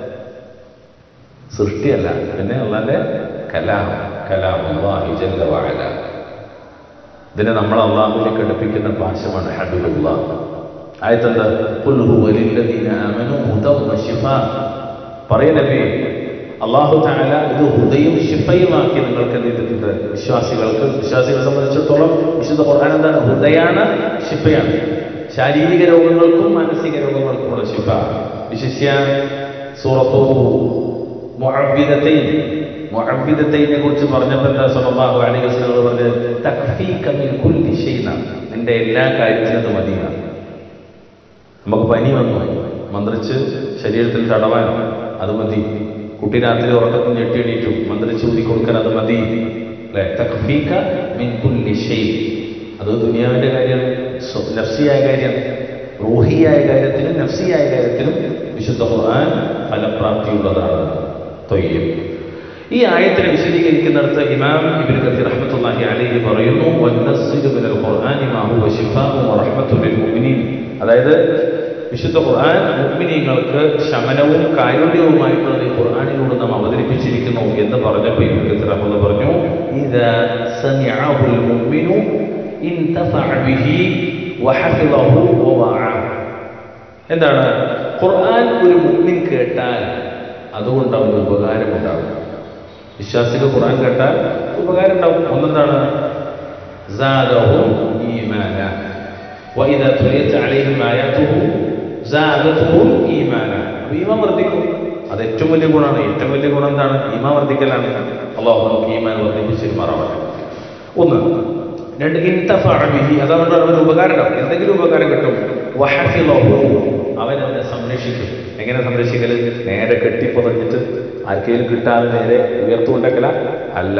സൃഷ്ടിയല്ല പിന്നെ അള്ളാഹിൻ്റെ കലാം കലാം അള്ളാഹി ജല്ല വഅല ഇതിനെ നമ്മൾ അള്ളാഹുവിലേക്ക് അടുപ്പിക്കുന്ന പാശമാണ് ഹബീബുള്ള ആയത്തെന്താ ഖുൽ ഹുവ ലില്ലദീന ആമനൂ ഹുദൻ വശിഫാ പറയ നബി അള്ളാഹു താല ഇത് ഹുദയും ഷിഫയുമാക്കി നിങ്ങൾക്ക് എന്ത് ചെയ്തിട്ടുണ്ട് വിശ്വാസികൾക്ക് വിശ്വാസികളെ സംബന്ധിച്ചിടത്തോളം വിശുദ്ധ ഖുർആൻ എന്താണ് ഹുദയാണ് ഷിഫയാണ് ശാരീരിക രോഗങ്ങൾക്കും മാനസിക രോഗങ്ങൾക്കുമുള്ള ഷിഫ വിശിഷ്യ സൂറത്തു മുഅവ്വിദത്തൈൻ മുഅവ്വിദത്തൈനെ കുറിച്ച് പറഞ്ഞപ്പോൾ എന്താ സല്ലല്ലാഹു അലൈഹി വസല്ലം പറഞ്ഞത് തക്ഫീക മിൻ കുല്ലി ഷൈന നിന്റെ എല്ലാ കാര്യത്തിനും അത് മതിയാണ് നമുക്ക് പനി വന്നു മന്ത്രിച്ച് ശരീരത്തിൽ തടവാൻ അത് മതി കുട്ടി രാത്രി ഉറക്കത്തിൽ ഞെട്ടിയണീറ്റു മന്ത്രിച്ച് ഊതി കൊടുക്കാൻ അത് മതി അല്ലെ തക്ഫീക മിൻ കുല്ലി ഷൈ അത് ദുനിയാവിന്റെ കാര്യമാണ് സ്വ- നഫ്സിയായ കാര്യമാണ് റൂഹിയായ കാര്യത്തിനും നഫ്സിയായ കാര്യത്തിനും വിശുദ്ധ ഖുർആൻ ഫലപ്രാപ്തിയുള്ളതാണ് തൊയ്യം ഈ ആയത്തിനെ വിശദീകരിക്കുന്നിടത്ത് ഇമാം ഇബ്നു കത്തീർ റഹ്മത്തുള്ളാഹി അലൈഹി പറയുന്നു വന്നസ്സിലു മിനൽ ഖുർആനി മാ ഹുവ ശിഫാഉ വറഹ്മത്തുൽ ലിൽ മുഅ്മിനീൻ അതായത് വിശുദ്ധ ഖുർആൻ മുഅ്മിനീങ്ങൾക്ക് ശമനവും കാരുണ്യവുമായിട്ടുള്ളത് ഈ ഖുർആനിലൂടെ നാം അവതരിപ്പിച്ചിരിക്കുന്നു എന്ന് പറഞ്ഞപ്പോൾ ഇബ്നു കത്തീർ റഹ്മത്തുള്ളാഹി പറഞ്ഞു ഇദാ സമിഅഹുൽ മുഅ്മിനു ഇൻതഫഅ ബിഹി വഹഫിളഹു വവഅ എന്താണ് ഖുർആൻ ഒരു മുഅ്മിൻ കേട്ടാൽ അതുകൊണ്ട് അവന് ഉപകാരമുണ്ടാകും വിശ്വാസികൾ ഖുർആൻ കേട്ടാൽ ഉപകാരം ഉണ്ടാവും ഒന്നെന്താണ് زادهم إيمانا وإذا تليت عليهم آياته زادتهم إيمانا അപ്പോൾ ഈമാൻ വർദ്ധിക്കും അത് ഏറ്റവും വലിയ ഗുണമാണ് ഏറ്റവും വലിയ ഗുണം എന്താണ് ഈമാൻ വർദ്ധിക്കലാണ് അള്ളാഹു നമുക്ക് ഈമാൻ വർദ്ധിപ്പിച്ചിരുമാറാവട്ടെ ഒന്ന് രണ്ട് ഇൻതഫഅബിഹി അതുകൊണ്ട് അവന് ഉപകാരം ഉണ്ടാവും എന്തെങ്കിലും ഉപകാരം കിട്ടും വഹഫിളഹു അവൻ അതിനെ സംരക്ഷിക്കും എങ്ങനെ സംരക്ഷിക്കല് നേരെ കെട്ടിപ്പൊതഞ്ഞിട്ട് ആർക്കെങ്കിലും കിട്ടാതെ നേരെ ഉയർത്തുകൊണ്ടക്കല അല്ല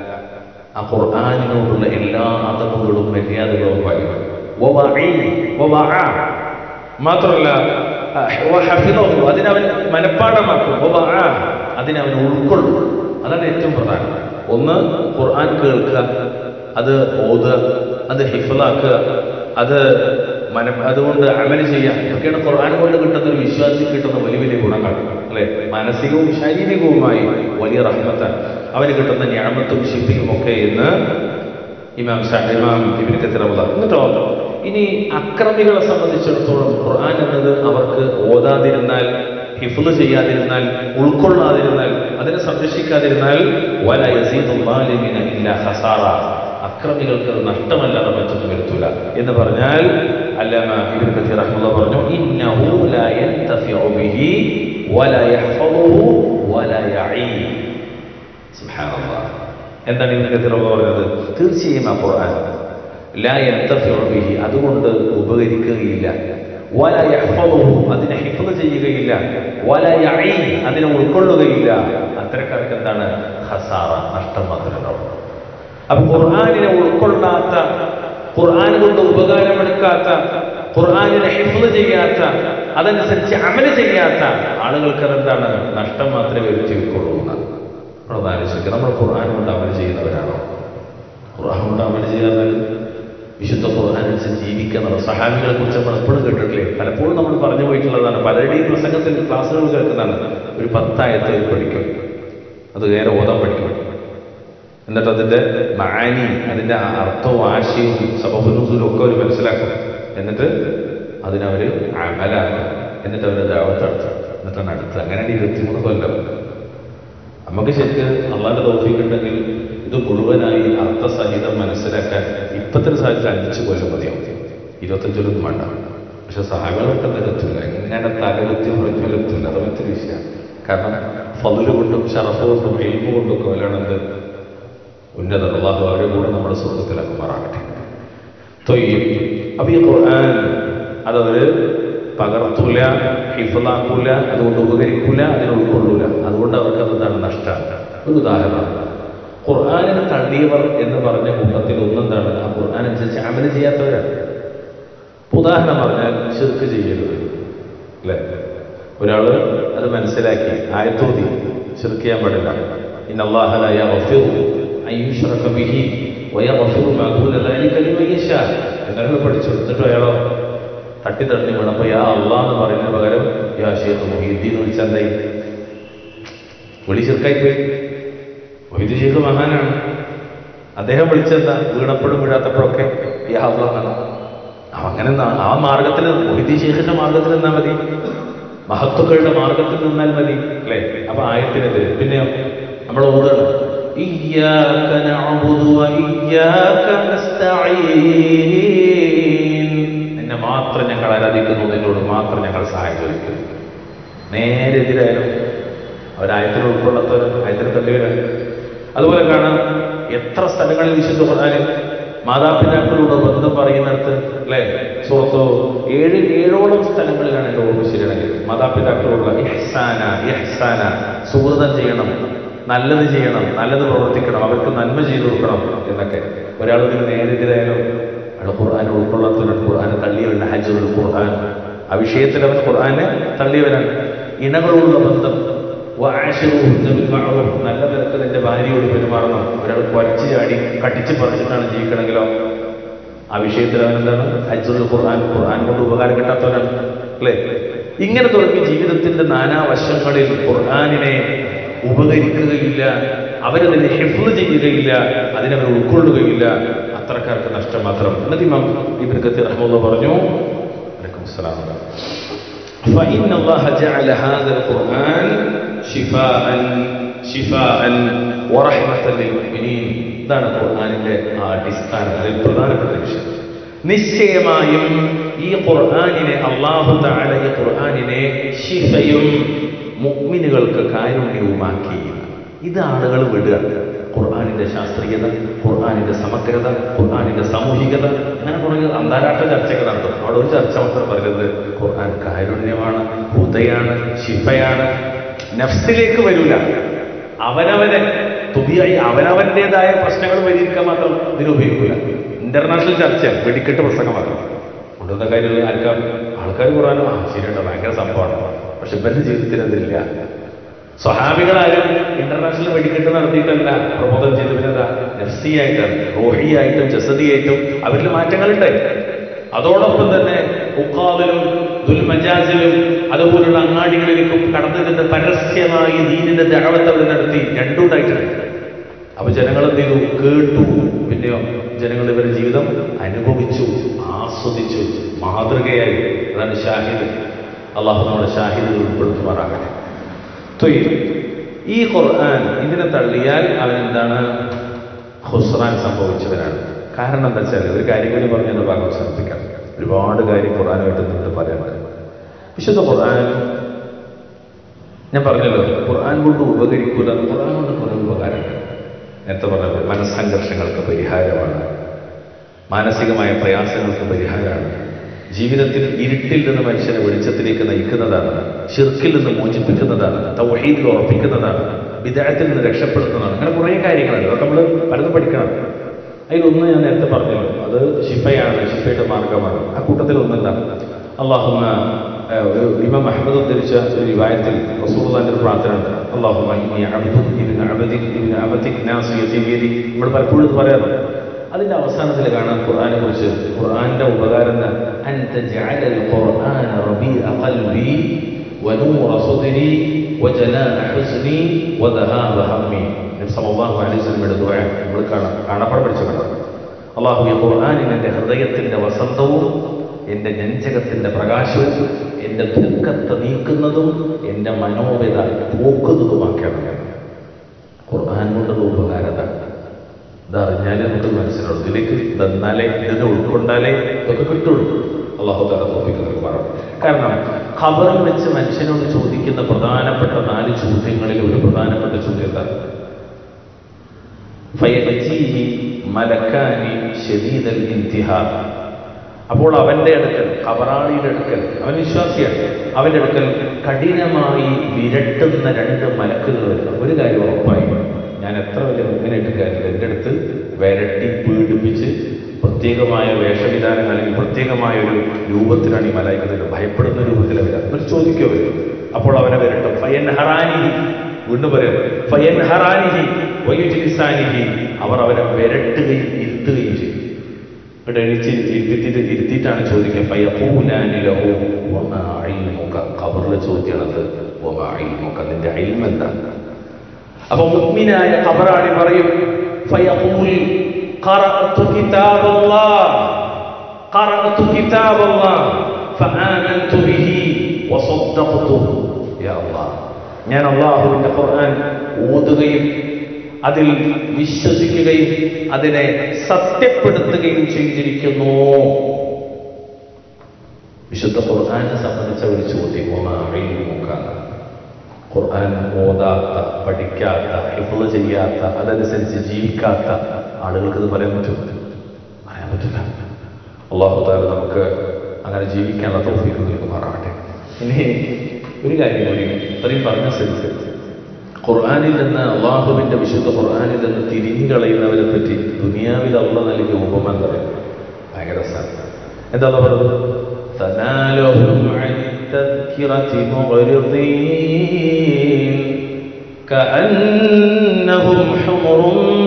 ആ ഖുർആാനിനോടുള്ള എല്ലാ അതവുകളും മര്യാദകളും പാലിക്കും വവഅി, വവഅ. മാത്രമല്ല അഹ് വഹഫിളഹു, അതിനവൻ മനഃപ്പാടമാക്കും വവഅ. അതിനവൻ ഉൾക്കൊള്ളും അതാണ് ഏറ്റവും പ്രധാനം ഒന്ന് ഖുർആൻ കേൾക്കുക അത് ഓതുക അത് ഹിഫലാക്കുക അത് മന അതുകൊണ്ട് അമല് ചെയ്യുക ഇതൊക്കെയാണ് ഖുർആൻ കൊണ്ട് കിട്ടുന്ന ഒരു വിശ്വാസിക്ക് കിട്ടുന്ന വലിയ വലിയ ഗുണങ്ങൾ അല്ലെ മാനസികവും ശാരീരികവുമായി വലിയ റഹ്മത്താണ് അവന് കിട്ടുന്ന ഞാമത്തും ഷിപ്പിയും ഒക്കെ എന്ന് ഇമാം ഷാ- ഇമാം ഇബിൻ കത്തിറമുള്ള എന്നിട്ടോ ഇനി അക്രമികളെ സംബന്ധിച്ചിടത്തോളം ഖുർആൻ എന്നത് അവർക്ക് ഓതാതിരുന്നാൽ ഹിഫ്ള് ചെയ്യാതിരുന്നാൽ ഉൾക്കൊള്ളാതിരുന്നാൽ അതിനെ സംരക്ഷിക്കാതിരുന്നാൽ വല യസീദുൽ ളാലിമീന ഇല്ലാ ഖസാറ അക്രമികൾക്ക് അത് നഷ്ടമല്ലാതെ മറ്റൊന്നും വരുത്തൂല എന്ന് പറഞ്ഞാൽ അല്ലാമ ഇബ്നു കത്തീർ റഹ്മത്തുള്ളാഹി പറഞ്ഞു ഇന്നഹു ലാ യൻതഫിഉ ബിഹി വല യഹ്ഫദുഹു വല യഈ സുബ്ഹാനല്ലാഹ് എന്താണ് ഇബ്നു കത്തീർ റഹ്മത്തുള്ളാഹി പറഞ്ഞത് തീർച്ചയായും ആ ഖുർആൻ ലാ യൻതഫിഉ ബിഹി അതുകൊണ്ട് ഉപകരിക്കുകയില്ല വല യഹ്ഫദുഹു അതിനെ ഹിഫ്ള് ചെയ്യുകയില്ല വല യഈ അതിനെ ഉൾക്കൊള്ളുകയില്ല അത്തരക്കാർക്ക് എന്താണ് ഖസാറ നഷ്ടം മാത്രമേ ഉണ്ടാവുള്ളൂ അപ്പൊ ഖുർആാനിനെ ഉൾക്കൊള്ളാത്ത ഖുർആൻ കൊണ്ട് ഉപകാരമെടുക്കാത്ത ഖുർആാനിനെ ഹിഫ്ള് ചെയ്യാത്ത അതനുസരിച്ച് അമല് ചെയ്യാത്ത ആളുകൾക്ക് എന്താണ് നഷ്ടം മാത്രമേ വരുത്തി വെക്കുള്ളൂ എന്നാണ് നമ്മൾ ആലോചിക്കുക നമ്മൾ ഖുർആൻ കൊണ്ട് അമല് ചെയ്യുന്നവരാണോ ഖുർആൻ കൊണ്ട് അമല് ചെയ്യാന്നാൽ വിശുദ്ധ ഖുർആൻ അനുസരിച്ച് ജീവിക്കുന്ന സഹാബികളെ കുറിച്ച് നമ്മൾ എപ്പോഴും കേട്ടിട്ടില്ലേ പലപ്പോഴും നമ്മൾ പറഞ്ഞു പോയിട്ടുള്ളതാണ് പലരുടെയും പ്രസംഗത്തിൽ ക്ലാസ്സുകൾ കേൾക്കുന്നതാണ് ഒരു പത്തായത്ത് പഠിക്കും അത് നേരെ ഓതാൻ പഠിക്കും എന്നിട്ട് അതിന്റെ മാനി അതിന്റെ ആ അർത്ഥവും ആശയവും സബബുനൂസുലും ഒക്കെ അവർ മനസ്സിലാക്കും എന്നിട്ട് അതിനവര് അമലാക്കും എന്നിട്ട് അവര് ദാവത്തെടുത്തു എന്നിട്ടാണ് അടുത്ത് അങ്ങനെയാണ് ഇരുപത്തിമൂന്ന് കൊല്ലം നമുക്ക് ശരിക്ക് അള്ളാന്റെ തോഫീക്ക് ഉണ്ടെങ്കിൽ ഇത് മുഴുവനായി അർത്ഥസഹിതം മനസ്സിലാക്കാൻ ഇപ്പത്തെ സാഹചര്യം അഞ്ച് കൊല്ലം മതിയാവും ഇരുപത്തഞ്ചൊന്നും വേണ്ട പക്ഷെ സഹാബികളൊക്കെ നിരത്തില്ല എങ്ങനെ തലകുത്തി നിരത്തില്ല അത് മറ്റൊരു വിഷയമാണ് കാരണം ഫതില് കൊണ്ടും ഷറഫ് കൊണ്ടും എൽമ കൊണ്ടും ഒക്കെ വല്ലാണെന്ത് ഉന്നത അള്ളാഹു അവരെ കൂടെ നമ്മുടെ സുഹൃത്തിലാക്കുമാറാകട്ടെ തൊയ്യും അപ്പൊ ഈ ഖുർആൻ അതവര് പകർത്തൂല ഹിഫലാക്കൂല അതുകൊണ്ട് ഉപകരിക്കൂല അതിനെ ഉൾക്കൊള്ളൂല അതുകൊണ്ട് അവർക്ക് എന്താണ് നഷ്ടം ഒരു ഉദാഹരണം ഖുർആാനിനെ തള്ളിയവർ എന്ന് പറഞ്ഞ കൂട്ടത്തിൽ ഒന്നെന്താണ് ആ ഖുർആൻ അനുസരിച്ച് അമല് ചെയ്യാത്തവരാണ് അവസാനം പറഞ്ഞാൽ ശിർക്ക് ചെയ്യരുത് അല്ലേ ഒരാൾ അത് മനസ്സിലാക്കി ആയത്തോതി ശിർക്ക് ചെയ്യാൻ പാടില്ല ഇന്ന അല്ലാഹ ലാ യഗ്ഫിറു അൻ യുശ്റക ബിഹി വയഗ്ഫിറു മാ ദൂന ദാലിക ലിമൻ യശാ എന്നൊരാൾ പഠിച്ചു എന്നിട്ട് അയാളോ തട്ടി തട്ടി വീണപ്പോൾ യാ അള്ളാ എന്ന് പറയുന്നതിന് പകരം യാ ഷേഖ് മൊഹീദ്ദീൻ വിളിച്ചെന്തായി വിളി ചെറുക്കായി പോയി മൊഹീദ്ദീൻ ഷേഖ് മഹാനാണ് അദ്ദേഹം വിളിച്ചെന്താ വീണപ്പോഴും വീഴാത്തപ്പോഴൊക്കെ യാ അള്ളാ എന്നാണ് അപ്പൊ അങ്ങനെ ന- ആ മാർഗത്തിൽ മൊഹീദ്ദീൻ ഷേഖിന്റെ മാർഗത്തിൽ നിന്നാൽ മതി മഹത്വക്കളുടെ മാർഗത്തിൽ നിന്നാൽ മതി അല്ലേ അപ്പൊ ആയത്തിനെതിരെ പിന്നെ നമ്മൾ ഓതാണ് إياك نعبد وإياك نستعين നിന്നെ മാത്രം ഞങ്ങൾ ആരാധിക്കുന്നു നിന്നോട് മാത്രം ഞങ്ങൾ സഹായം ചോദിക്കുന്നു നേരെ എതിരായാലും അവരായത്തിൽ ഉൾക്കൊള്ളാത്തവർ ആയത്തിൽ തള്ളിയവരാണ് അതുപോലെ കാണാം എത്ര സ്ഥലങ്ങളിൽ വിശുദ്ധ ഖുർആനിൽ മാതാപിതാക്കളോട് ബന്ധം പറയുന്നിടത്ത് അല്ലേ സുഹൃത്തോ ഏഴ് ഏഴോളം സ്ഥലങ്ങളിലാണ് എൻ്റെ ഓർമ്മ ശരിയാണെങ്കിൽ മാതാപിതാക്കളോടുള്ള ഇഹ്സാന ഇഹ്സാന സുഹൃതം ചെയ്യണം നല്ലത് ചെയ്യണം നല്ലത് പ്രവർത്തിക്കണം അവർക്ക് നന്മ ചെയ്തു കൊടുക്കണം എന്നൊക്കെ ഒരാളിന് നേരെതിരായാലും അയാൾ ഖുർആൻ ഉൾക്കൊള്ളാത്തവരാണ് ഖുർആനെ തള്ളിയവരാണ് ഹജ്ജുൽ ഖുർആൻ ആ വിഷയത്തിൽ അവൻ ഖുർആനെ തള്ളിയവരാണ് ഇണകളോടുള്ള ബന്ധം വആശിറുഹുന്ന ബിൽ മഅറൂഫ്. നല്ല നിരക്ക് നിന്റെ ഭാര്യയോട് പെരുമാറണം ഒരാൾ കുറച്ച് ചാടി കട്ടിച്ച് പറിച്ചിട്ടാണ് ജീവിക്കണമെങ്കിലോ ആ വിഷയത്തിൽ അവൻ എന്താണ് ഹജ്ജുൽ ഖുർആൻ ഖുർആൻ കൊണ്ട് ഉപകാരം കിട്ടാത്തവനാണ് അല്ലേ ഇങ്ങനെ തുടങ്ങി ജീവിതത്തിന്റെ നാനാവശങ്ങളിൽ ഖുർആനിനെ ഉപകരിക്കുകയില്ല അവരതിനെ ഹിഫ്ള് ചെയ്യുകയില്ല അതിനവർ ഉൾക്കൊള്ളുകയില്ല അത്രക്കാർക്ക് നഷ്ടം മാത്രം എന്നിട്ട് ഇമാം ഇബ്നു കത്തീർ റഹ്മത്തുള്ളാഹി പറഞ്ഞു വലൈക്കും അസ്സലാം فإن الله جعل هذا القرآن شفاء شفاء ورحمة للمؤمنين ഇതാണ് ഖുർആനിന്റെ ആ അടിസ്ഥാനം അതിൽ പ്രധാനപ്പെട്ട വിഷയം നിശ്ചയമായും ഈ ഖുർആനിനെ അള്ളാഹു തആല ഈ ഖുർആനിനെ ശിഫയും മുഅ്മിനുകൾക്ക് കാരുണ്യവുമാക്കി ഇത് ആളുകൾ വിടുക ഖുർആനിന്റെ ശാസ്ത്രീയത ഖുർആനിന്റെ സമഗ്രത ഖുർആനിന്റെ സാമൂഹികത അങ്ങനെ തുടങ്ങിയ അന്താരാഷ്ട്ര ചർച്ചകൾ നടത്തും അവിടെ ഒരു ചർച്ച മാത്രം പറയുന്നത് ഖുർആൻ കാരുണ്യമാണ് ഹുദയാണ് ശിഫയാണ് നഫ്സിലേക്ക് വരില്ല അവനവനെ തുതിയായി അവനവൻ്റെതായ പ്രശ്നങ്ങൾ പരിഹരിക്കാൻ മാത്രം ഇതിന് ഉപയോഗിക്കില്ല ഇന്റർനാഷണൽ ചർച്ച വെടിക്കെട്ട് പ്രസംഗമാക്കണം കൊണ്ടുവന്ന കാര്യം ആൾക്കാർ ആൾക്കാർ ഖുർആൻ ആ ശരിയുണ്ടോ ഭയങ്കര സംഭവമാണ് പക്ഷെ ഇവരുടെ ജീവിതത്തിൽ അതില്ല സ്വഹാബികളാരും ഇന്റർനാഷണൽ വെടിക്കെട്ട് നടത്തിയിട്ടല്ല പ്രബോധനം ചെയ്ത് പിന്നെന്താ നഫ്സിയായിട്ടാണ് റോഹിയായിട്ടും ജസദിയായിട്ടും അവരിൽ മാറ്റങ്ങളുണ്ട് അതോടൊപ്പം തന്നെ ഉക്കാവിലും ദുൽമജാസിലും അതുപോലുള്ള അങ്ങാടികളിലേക്കും കടന്നു ചെന്ന് പരസ്യമായി ദീനിന്റെ ദഴവത്ത് അവർ നടത്തി രണ്ടുണ്ടായിട്ടുണ്ട് അപ്പൊ ജനങ്ങൾ എന്ത് ചെയ്തു കേട്ടു പിന്നെയോ ജനങ്ങൾ ഇവരുടെ ജീവിതം അനുഭവിച്ചു ആസ്വദിച്ചു മാതൃകയായി അതാണ് ഷാഹിദ് അള്ളാഹു നമ്മുടെ ഷാഹിദ് ഉൾപ്പെടുത്തുമാറാകട്ടെ തൊയ്യ് ഈ ഖുർആൻ ഇതിനെ തള്ളിയാൽ അവൻ എന്താണ് ഹുസ്രാൻ സംഭവിച്ചവനാണ് കാരണം എന്താ വെച്ചാൽ ഒരു കാര്യം കൂടി പറഞ്ഞ് എന്ന ഭാഗം സമർപ്പിക്കാം ഒരുപാട് കാര്യം ഖുർആനുമായിട്ട് നിങ്ങൾക്ക് പറയാനുണ്ട് വിശുദ്ധ ഖുർആൻ ഞാൻ പറഞ്ഞല്ലോ ഖുർആൻ കൊണ്ട് ഉപകരിക്കൂല ഖുർആൻ കൊണ്ട് കുറേ ഉപകാരമുണ്ട് നേരത്തെ പറഞ്ഞത് മനസ്സംഘർഷങ്ങൾക്ക് പരിഹാരമാണ് മാനസികമായ പ്രയാസങ്ങൾക്ക് പരിഹാരമാണ് ജീവിതത്തിൽ ഇരുട്ടിൽ നിന്ന് മനുഷ്യനെ വെളിച്ചത്തിലേക്ക് നയിക്കുന്നതാണ് ഷിർക്കിൽ നിന്ന് മോചിപ്പിക്കുന്നതാണ് തൗഹീദിൽ ഉറപ്പിക്കുന്നതാണ് വിദേഹത്തിൽ നിന്ന് രക്ഷപ്പെടുത്തുന്നതാണ് അങ്ങനെ കുറേ കാര്യങ്ങളുണ്ട് അതൊക്കെ നമ്മൾ പലതും പഠിക്കണം അതിലൊന്ന് ഞാൻ നേരത്തെ പറഞ്ഞല്ലോ അത് ഷിഫയാണ് ഷിഫയുടെ മാർഗമാണ് ആ കൂട്ടത്തിൽ ഒന്നെന്താണ് അള്ളാഹുന്ന ഇമാം അഹമ്മദ് ഉദ്ധരിച്ച ഒരു വിവാഹത്തിൽ റസൂലുള്ളാഹിന്റെ ഒരു പ്രാർത്ഥന ഉണ്ട് അള്ളാഹുമ്മ ഇന്നി അബ്ദുക ഇബ്നു അബ്ദിക ഇബ്നു അബ്ദിക നാസിയതി ബിയദി നമ്മൾ പലപ്പോഴും ഇത് പറയാറുണ്ട് അതിന്റെ അവസാനത്തിൽ കാണാം ഖുർആനെ കുറിച്ച് ഖുർആന്റെ ഉപകാരം എന്താ അൻത ജഅലൽ ഖുർആന റബീഅ ഖൽബി വനൂറ സുദ്രി വജലാഅ ഹുസ്നി വദഹാബ ഹമ്മി നബി സല്ലല്ലാഹു അലൈഹി വസല്ലമയുടെ ദുആ നമ്മൾ കാണാം കാണപ്പെടെ പഠിച്ചു കാണാം അള്ളാഹു ഈ ഖുർആനിൽ എൻ്റെ ഹൃദയത്തിന്റെ വസന്തവും എൻ്റെ നെഞ്ചകത്തിന്റെ പ്രകാശവും എൻ്റെ ദുഃഖത്തെ നീക്കുന്നതും എൻ്റെ മനോവിത പോക്കുന്നതുമാക്കണം ഖുർആൻ കൊണ്ടുള്ള ഉപകാരത ഇതറിഞ്ഞാലേ നമുക്ക് മനസ്സിലാവും ഇതിലേക്ക് തന്നാലേ ഇതിനെ ഉൾക്കൊണ്ടാലേ ഇതൊക്കെ കിട്ടുള്ളൂ അള്ളാഹു തല തോപ്പിക്കുന്നവർക്ക് പറഞ്ഞു കാരണം ഖബറിൽ വെച്ച് മനുഷ്യനോട് ചോദിക്കുന്ന പ്രധാനപ്പെട്ട നാല് ചോദ്യങ്ങളിൽ ഒരു പ്രധാനപ്പെട്ട ചോദ്യം എന്താണ് ഫയഅതീഹി മലക്കാനി ഷദീദൽ ഇൻതിഹാർ അപ്പോൾ അവന്റെ അടുക്കൽ ഖബറാളിയുടെ അടുക്കൽ അവൻ വിശ്വാസിയാണ് അവന്റെ അടുക്കൽ കഠിനമായി വിരട്ടുന്ന രണ്ട് മലക്കുകൾ വരും ഒരു കാര്യം ഉറപ്പായി ഞാൻ എത്ര വലിയ മുമ്പിനായിട്ട് കാര്യമില്ല എൻ്റെ അടുത്ത് വിരട്ടി പീഡിപ്പിച്ച് പ്രത്യേകമായ വേഷവിധാനം അല്ലെങ്കിൽ പ്രത്യേകമായ ഒരു രൂപത്തിലാണ് ഈ മലായിക്കത്തിൽ ഭയപ്പെടുന്ന രൂപത്തിൽ അവർ എന്നിട്ട് ചോദിക്കും അവർ അപ്പോൾ അവനെ വരട്ടെ ഫയൻ ഹറാനിഹി വീണ്ടും പറയാം ഫയൻ ഹറാനിഹി വയുജിലിസാനിഹി അവർ അവരെ വിരട്ടുകയും ഇരുത്തുകയും ചെയ്യും ഇവിടെ എഴുതി ഇരുത്തിയിട്ട് ഇരുത്തിയിട്ടാണ് ചോദിക്കുക ഫയഖൂലാനിലഹു വമാ ഇൽമുക ഖബറിലെ ചോദ്യമാണത് വമാ ഇൽമുക നിന്റെ ഇൽമ എന്താണ് അപ്പൊ മുഅ്മിനായ ഖബറാളി പറയും ഫയഖൂൽ ഖറഅതു കിതാബല്ലാഹ് ഖറഅതു കിതാബല്ലാഹ് ഫആമൻതു ബിഹി വസദ്ദഖതു യാ അല്ലാഹ് ഞാൻ അള്ളാഹുവിന്റെ ഖുർആൻ ഓതുകയും അതിൽ വിശ്വസിക്കുകയും അതിനെ സത്യപ്പെടുത്തുകയും ചെയ്തിരിക്കുന്നു വിശുദ്ധ ഖുർആനെ സംബന്ധിച്ച ഒരു ചോദ്യം ഒന്നാണ് ഖുർആൻ ഓതാത്ത പഠിക്കാത്ത ഹിഫ്ള് ചെയ്യാത്ത അതനുസരിച്ച് ജീവിക്കാത്ത ആളുകൾക്ക് ഇത് പറയാൻ പറ്റും പറയാൻ പറ്റില്ല അള്ളാഹു താല നമുക്ക് അങ്ങനെ ജീവിക്കാനുള്ള തോഫീക്ക് നൽകുമാറാകട്ടെ ഇനി ഒരു കാര്യം കൂടി ഇത്രയും പറഞ്ഞ സ്ഥിതിക്ക് ഖുർആാനിൽ നിന്ന് അള്ളാഹുവിന്റെ വിശുദ്ധ ഖുർആാനിൽ നിന്ന് തിരിഞ്ഞു കളയുന്നവരെ പറ്റി ദുനിയാവിൽ അള്ള നൽകിയ ഉപമ എന്താ പറയുക ഭയങ്കര രസമാണ് എന്താ പറഞ്ഞത് تنالهم عن التذكرة معرضين كأنهم حمر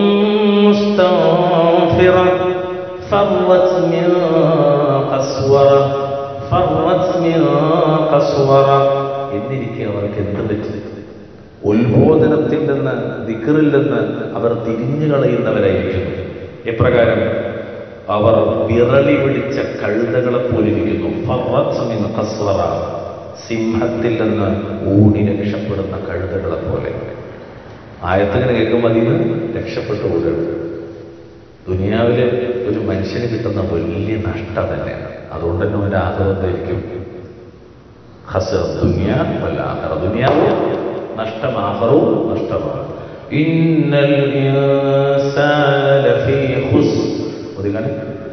مستنفرة فرت من قسورة فرت من قسورة എന്നിരിക്കെ അവർക്ക് എന്ത് പറ്റി ഉത്ബോധനത്തിൽ നിന്ന് ദിക്കറിൽ നിന്ന് അവർ തിരിഞ്ഞു കളയുന്നവരായിരിക്കുന്നു എപ്രകാരം അവർ വിറളി പിടിച്ച കഴുതകളെ പോലിരിക്കുന്നു ഫറത്ത് മിൻ ഖസ്വറ. സിംഹത്തിൽ നിന്ന് ഓടി രക്ഷപ്പെടുന്ന കഴുതകളെ പോലെ ആയത്തിങ്ങനെ കേൾക്കുമ്പോൾ അതിന് രക്ഷപ്പെട്ടു ഓടുകയാണ് ദുനിയാവില് ഒരു മനുഷ്യന് കിട്ടുന്ന വലിയ നഷ്ടം തന്നെയാണ് അതുകൊണ്ട് തന്നെ ഒരു ആഗ്രഹത്തായിരിക്കും ഹസർ ദുനിയ വല്ല ആഹറ ദുനിയാവ് നഷ്ടമാഹറവും നഷ്ടമാണ് ഇന്നൽ ഇൻസാന ലഫീ ഖുസ് ഒതുങ്ങാണ്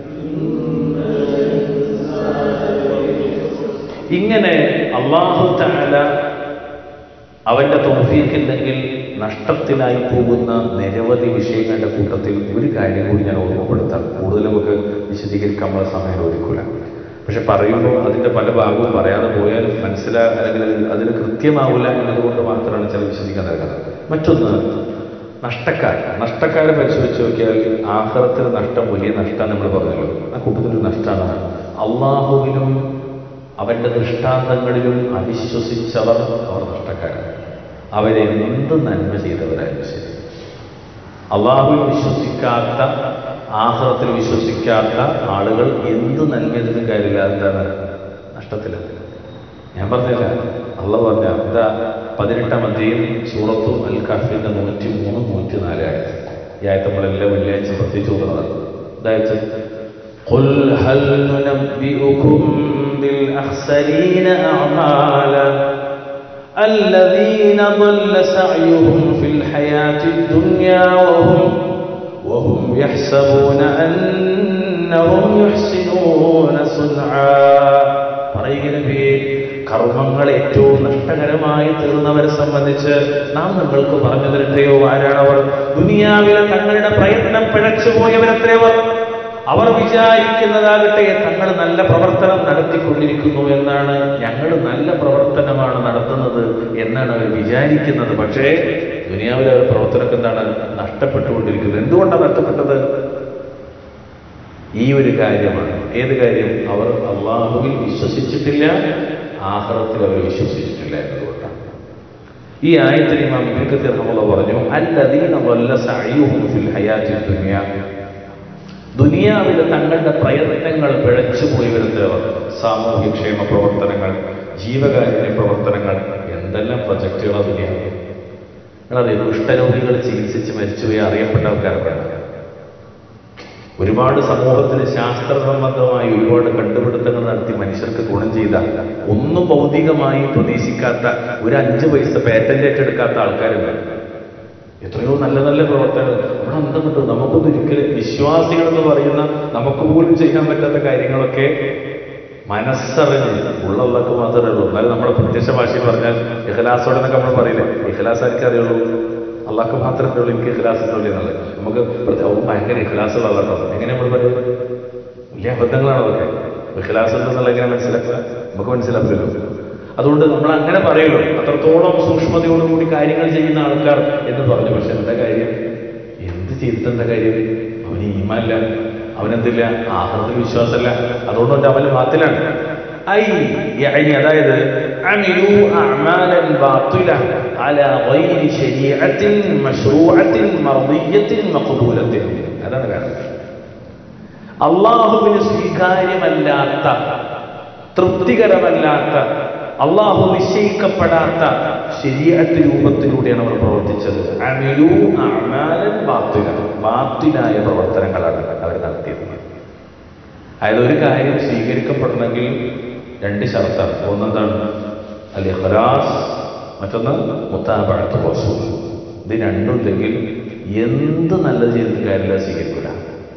ഇങ്ങനെ അള്ളാഹു താല അവന്റെ തൗഫീഖില്ലെങ്കിൽ നഷ്ടത്തിലായി പോകുന്ന നിരവധി വിഷയങ്ങളുടെ കൂട്ടത്തിൽ ഒരു കാര്യം കൂടി ഞാൻ ഓർമ്മപ്പെടുത്താം കൂടുതൽ നമുക്ക് വിശദീകരിക്കാൻ നമ്മളെ സമയം ഒരുക്കില്ല പക്ഷെ പറയുമ്പോൾ അതിന്റെ പല ഭാഗവും പറയാതെ പോയാൽ മനസ്സിലാ അല്ലെങ്കിൽ അത് അതിന് കൃത്യമാവില്ല എന്നതുകൊണ്ട് മാത്രമാണ് ചില വിശദീകരിക്കാൻ നൽകുന്നത് മറ്റൊന്ന് നഷ്ടക്കാർ നഷ്ടക്കാരെ പരിശോധിച്ച് നോക്കിയാൽ ആഹ്റത്തിന് നഷ്ടം വലിയ നഷ്ടം നമ്മൾ പറഞ്ഞല്ലോ ആ കൂട്ടത്തിലൊരു നഷ്ടമാണ് അള്ളാഹുവിനും അവന്റെ ദൃഷ്ടാന്തങ്ങളിലും അവിശ്വസിച്ചവർ അവർ നഷ്ടക്കാരാണ് അവരെ എന്ത് നന്മ ചെയ്തവരായാലും ശരി അള്ളാഹുവിൽ വിശ്വസിക്കാത്ത ആഹ്റത്തിൽ വിശ്വസിക്കാത്ത ആളുകൾ എന്ത് നന്മ ചെയ്തിട്ടും കാര്യമില്ല എന്താണ് നഷ്ടത്തിലാണ് ഞാൻ പറഞ്ഞില്ല അള്ള പറഞ്ഞ എന്താ പതിനെട്ടാം അധ്യയം സൂറത്തു അൽ കഫിന്റെ നൂറ്റി മൂന്ന് നൂറ്റി നാല് ആയത് ഈ ആയത്ത് നമ്മളെല്ലാം വെള്ളിയാഴ്ച പ്രത്യേകിച്ച് ഓതുന്നതാണ് അതായത് قل هل ننبئكم بالأخسرين أعمالا الذين ضل سعيهم في الحياة الدنيا وهم وهم يحسبون أنهم يحسنون صنعا പറയുക നബിയേ കർമ്മങ്ങൾ ഏറ്റവും നഷ്ടകരമായി തീർന്നവരെ സംബന്ധിച്ച് നാം നിങ്ങൾക്ക് പറഞ്ഞു തരട്ടെയോ ആരാണവർ ദുനിയാവിലെ തങ്ങളുടെ പ്രയത്നം പിഴച്ചുപോയവരത്രയവർ അവർ വിചാരിക്കുന്നതാകട്ടെ തങ്ങൾ നല്ല പ്രവർത്തനം നടത്തിക്കൊണ്ടിരിക്കുന്നു എന്നാണ് ഞങ്ങൾ നല്ല പ്രവർത്തനമാണ് നടത്തുന്നത് എന്നാണ് അവർ വിചാരിക്കുന്നത് പക്ഷേ ദുനിയാവിലെ അവർ പ്രവർത്തനമൊക്കെ എന്താണ് നഷ്ടപ്പെട്ടുകൊണ്ടിരിക്കുന്നത് എന്തുകൊണ്ടാണ് നഷ്ടപ്പെട്ടത് ഈ ഒരു കാര്യമാണ് ഏത് കാര്യം അവർ അള്ളാഹുവിൽ വിശ്വസിച്ചിട്ടില്ല ആഹ്റത്തിൽ അവർ വിശ്വസിച്ചിട്ടില്ല എന്നതുകൊണ്ടാണ് ഈ ആയത്തിൽ ഇമാം ഇബ്നു കത്തീർ റഹ്മത്തുള്ളാഹി പറഞ്ഞു അല്ലദീന വല്ല സഅയുഹും ഫിൽ ഹയാത്തി ദുനിയ ദുനിയാവിലെ തങ്ങളുടെ പ്രയത്നങ്ങൾ പിഴച്ചു പോയവരെന്തവർ സാമൂഹ്യക്ഷേമ പ്രവർത്തനങ്ങൾ ജീവകാരുണ്യ പ്രവർത്തനങ്ങൾ എന്തെല്ലാം പ്രൊജക്റ്റുകളാണ് ദുനിയാവിൽ നിങ്ങളറിയാം കുഷ്ഠരോഗികൾ ചികിത്സിച്ച് മരിച്ചുപോയി അറിയപ്പെട്ട ആൾക്കാരൊക്കെയാണ് ഒരുപാട് സമൂഹത്തിന് ശാസ്ത്ര സംബന്ധമായി ഒരുപാട് കണ്ടുപിടുത്തങ്ങൾ നടത്തി മനുഷ്യർക്ക് ഗുണം ചെയ്ത ഒന്നും ഭൗതികമായി പ്രതീക്ഷിക്കാത്ത ഒരു അഞ്ച് പൈസ പേറ്റന്റ് ഏറ്റെടുക്കാത്ത ആൾക്കാരുണ്ട് എത്രയോ നല്ല നല്ല പ്രവർത്തനങ്ങൾ നമ്മുടെ അന്തം കിട്ടും നമുക്കൊന്നും ഒരിക്കലും വിശ്വാസികൾ എന്ന് പറയുന്ന നമുക്ക് പോലും ചെയ്യാൻ പറ്റാത്ത കാര്യങ്ങളൊക്കെ മനസ്സറിഞ്ഞ് ഉള്ളവർക്ക് മാത്രമേ ഉള്ളൂ എന്നാലും നമ്മുടെ പ്രത്യക്ഷ ഭാഷയിൽ പറഞ്ഞാൽ ഇഖലാസോടെ എന്നൊക്കെ നമ്മൾ പറയില്ലേ ഇഖലാസ് എനിക്കറിയുള്ളൂ അള്ളാഹ്ക്ക് മാത്രമേ ഉള്ളൂ എനിക്ക് ഇഖലാസ് ഉള്ളൂ എന്നുള്ളത് നമുക്ക് പ്രത്യേക ഭയങ്കര ഇഖലാസുള്ള ആളാട്ടോ എങ്ങനെ നമ്മൾ പറയും വലിയ അബദ്ധങ്ങളാണ് അതൊക്കെ വിഖലാസ് എന്നുള്ള എങ്ങനെ മനസ്സിലാക്കുക നമുക്ക് മനസ്സിലാക്കില്ലല്ലോ അതുകൊണ്ട് നമ്മൾ അങ്ങനെ പറയുള്ളൂ അത്രത്തോളം സൂക്ഷ്മതയോടുകൂടി കാര്യങ്ങൾ ചെയ്യുന്ന ആൾക്കാർ എന്ന് പറഞ്ഞു പക്ഷെ എന്താ കാര്യം എന്ത് ചെയ്തിട്ട് എന്താ കാര്യം അവന് ഈമല്ല അവനെന്തില്ല ആഹ്റത്തിൽ വിശ്വാസമല്ല അതുകൊണ്ട് അവന്റെ അവൻ മാത്തിലാണ് ഐ യഅനി അതായത് അമിലു അഅമാലൻ ബാത്തില അലാ ഗൈരി ശരീഅത്തിൻ മശ്റൂഅത്തിൻ മർദിയ്യത്തിൻ മഖബൂലത്തിൻ അതാണ് കാരണം അള്ളാഹുവിന് സ്വീകാര്യമല്ലാത്ത തൃപ്തികരമല്ലാത്ത അള്ളാഹു നിശ്ചയിക്കപ്പെടാത്ത ശരിയാത്ത രൂപത്തിലൂടെയാണ് അവർ പ്രവർത്തിച്ചത് അമിലു അമാലൻ ബാത്തില ബാത്തിലായ പ്രവർത്തനങ്ങളാണ് അവർ നടത്തിയത് അതായത് ഒരു കാര്യം സ്വീകരിക്കപ്പെടണമെങ്കിൽ രണ്ട് ശർത്താണ് ഒന്നെന്താണ് അല്ലെ ഖലാസ് മറ്റൊന്ന് മുത്താബഴത്ത് റസൂൽ ഇത് രണ്ടുണ്ടെങ്കിൽ എന്ത് നല്ലത് ചെയ്തിട്ട് കാര്യമില്ല സ്വീകരിക്കില്ല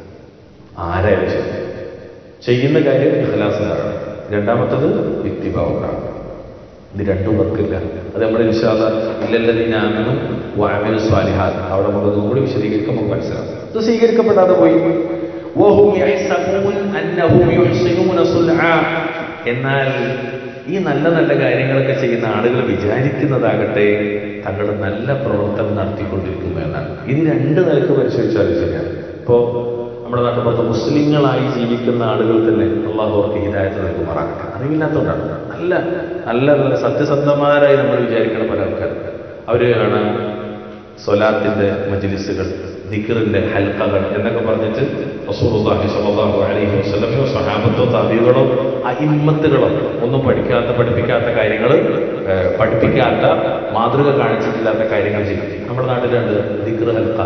ആരായാലും ശരി ചെയ്യുന്ന കാര്യം ഇഖലാസ് ഉണ്ടാകണം രണ്ടാമത്തത് വ്യക്തിഭാവം ഉണ്ടാകണം ഇത് രണ്ടും വർക്കില്ല അത് നമ്മുടെ വിശ്വാസ ഇല്ലല്ലതിനാമനും വാമിനു സ്വാലിഹാദ് അവിടെ നമുക്ക് കൂടി വിശദീകരിക്കാൻ നമുക്ക് മനസ്സിലാവും ഇത് സ്വീകരിക്കപ്പെടാതെ പോയി വഹും യഹ്സബൂൻ അന്നഹും യുഹ്സിനൂന സുൽആ എന്നാൽ ഈ നല്ല നല്ല കാര്യങ്ങളൊക്കെ ചെയ്യുന്ന ആളുകൾ വിചാരിക്കുന്നതാകട്ടെ തങ്ങളുടെ നല്ല പ്രവർത്തനം നടത്തിക്കൊണ്ടിരിക്കുന്നു എന്നാണ് ഇത് രണ്ട് നിലക്ക് പരിശോധിച്ചാലും ശരിയാണ് ഇപ്പോൾ നമ്മുടെ നാട്ടിൽ മുസ്ലിങ്ങളായി ജീവിക്കുന്ന ആളുകൾ തന്നെ അള്ളാഹു അവർക്ക് ഹിദായത്ത് നൽകുമാറാകട്ടെ അറിവില്ലാത്തതുകൊണ്ടാണ് നല്ല നല്ല നല്ല സത്യസന്ധമാരായി നമ്മൾ വിചാരിക്കണം പല ആൾക്കാർ അവർ ആണ് സ്വലാത്തിന്റെ മജ്ലിസുകൾ ദിക്കറിന്റെ ഹൽക്കകൾ എന്നൊക്കെ പറഞ്ഞിട്ട് റസൂലുള്ളാഹി സ്വല്ലല്ലാഹു അലൈഹി വസല്ലമയോ സഹാബത്തോ താബികളോ അഹിമ്മത്തുകളോ ഒന്നും പഠിക്കാത്ത പഠിപ്പിക്കാത്ത കാര്യങ്ങൾ പഠിപ്പിക്കാത്ത മാതൃക കാണിച്ചിട്ടില്ലാത്ത കാര്യങ്ങൾ ചെയ്യും നമ്മുടെ നാട്ടിലുണ്ട് ദിക്കർ ഹൽക്ക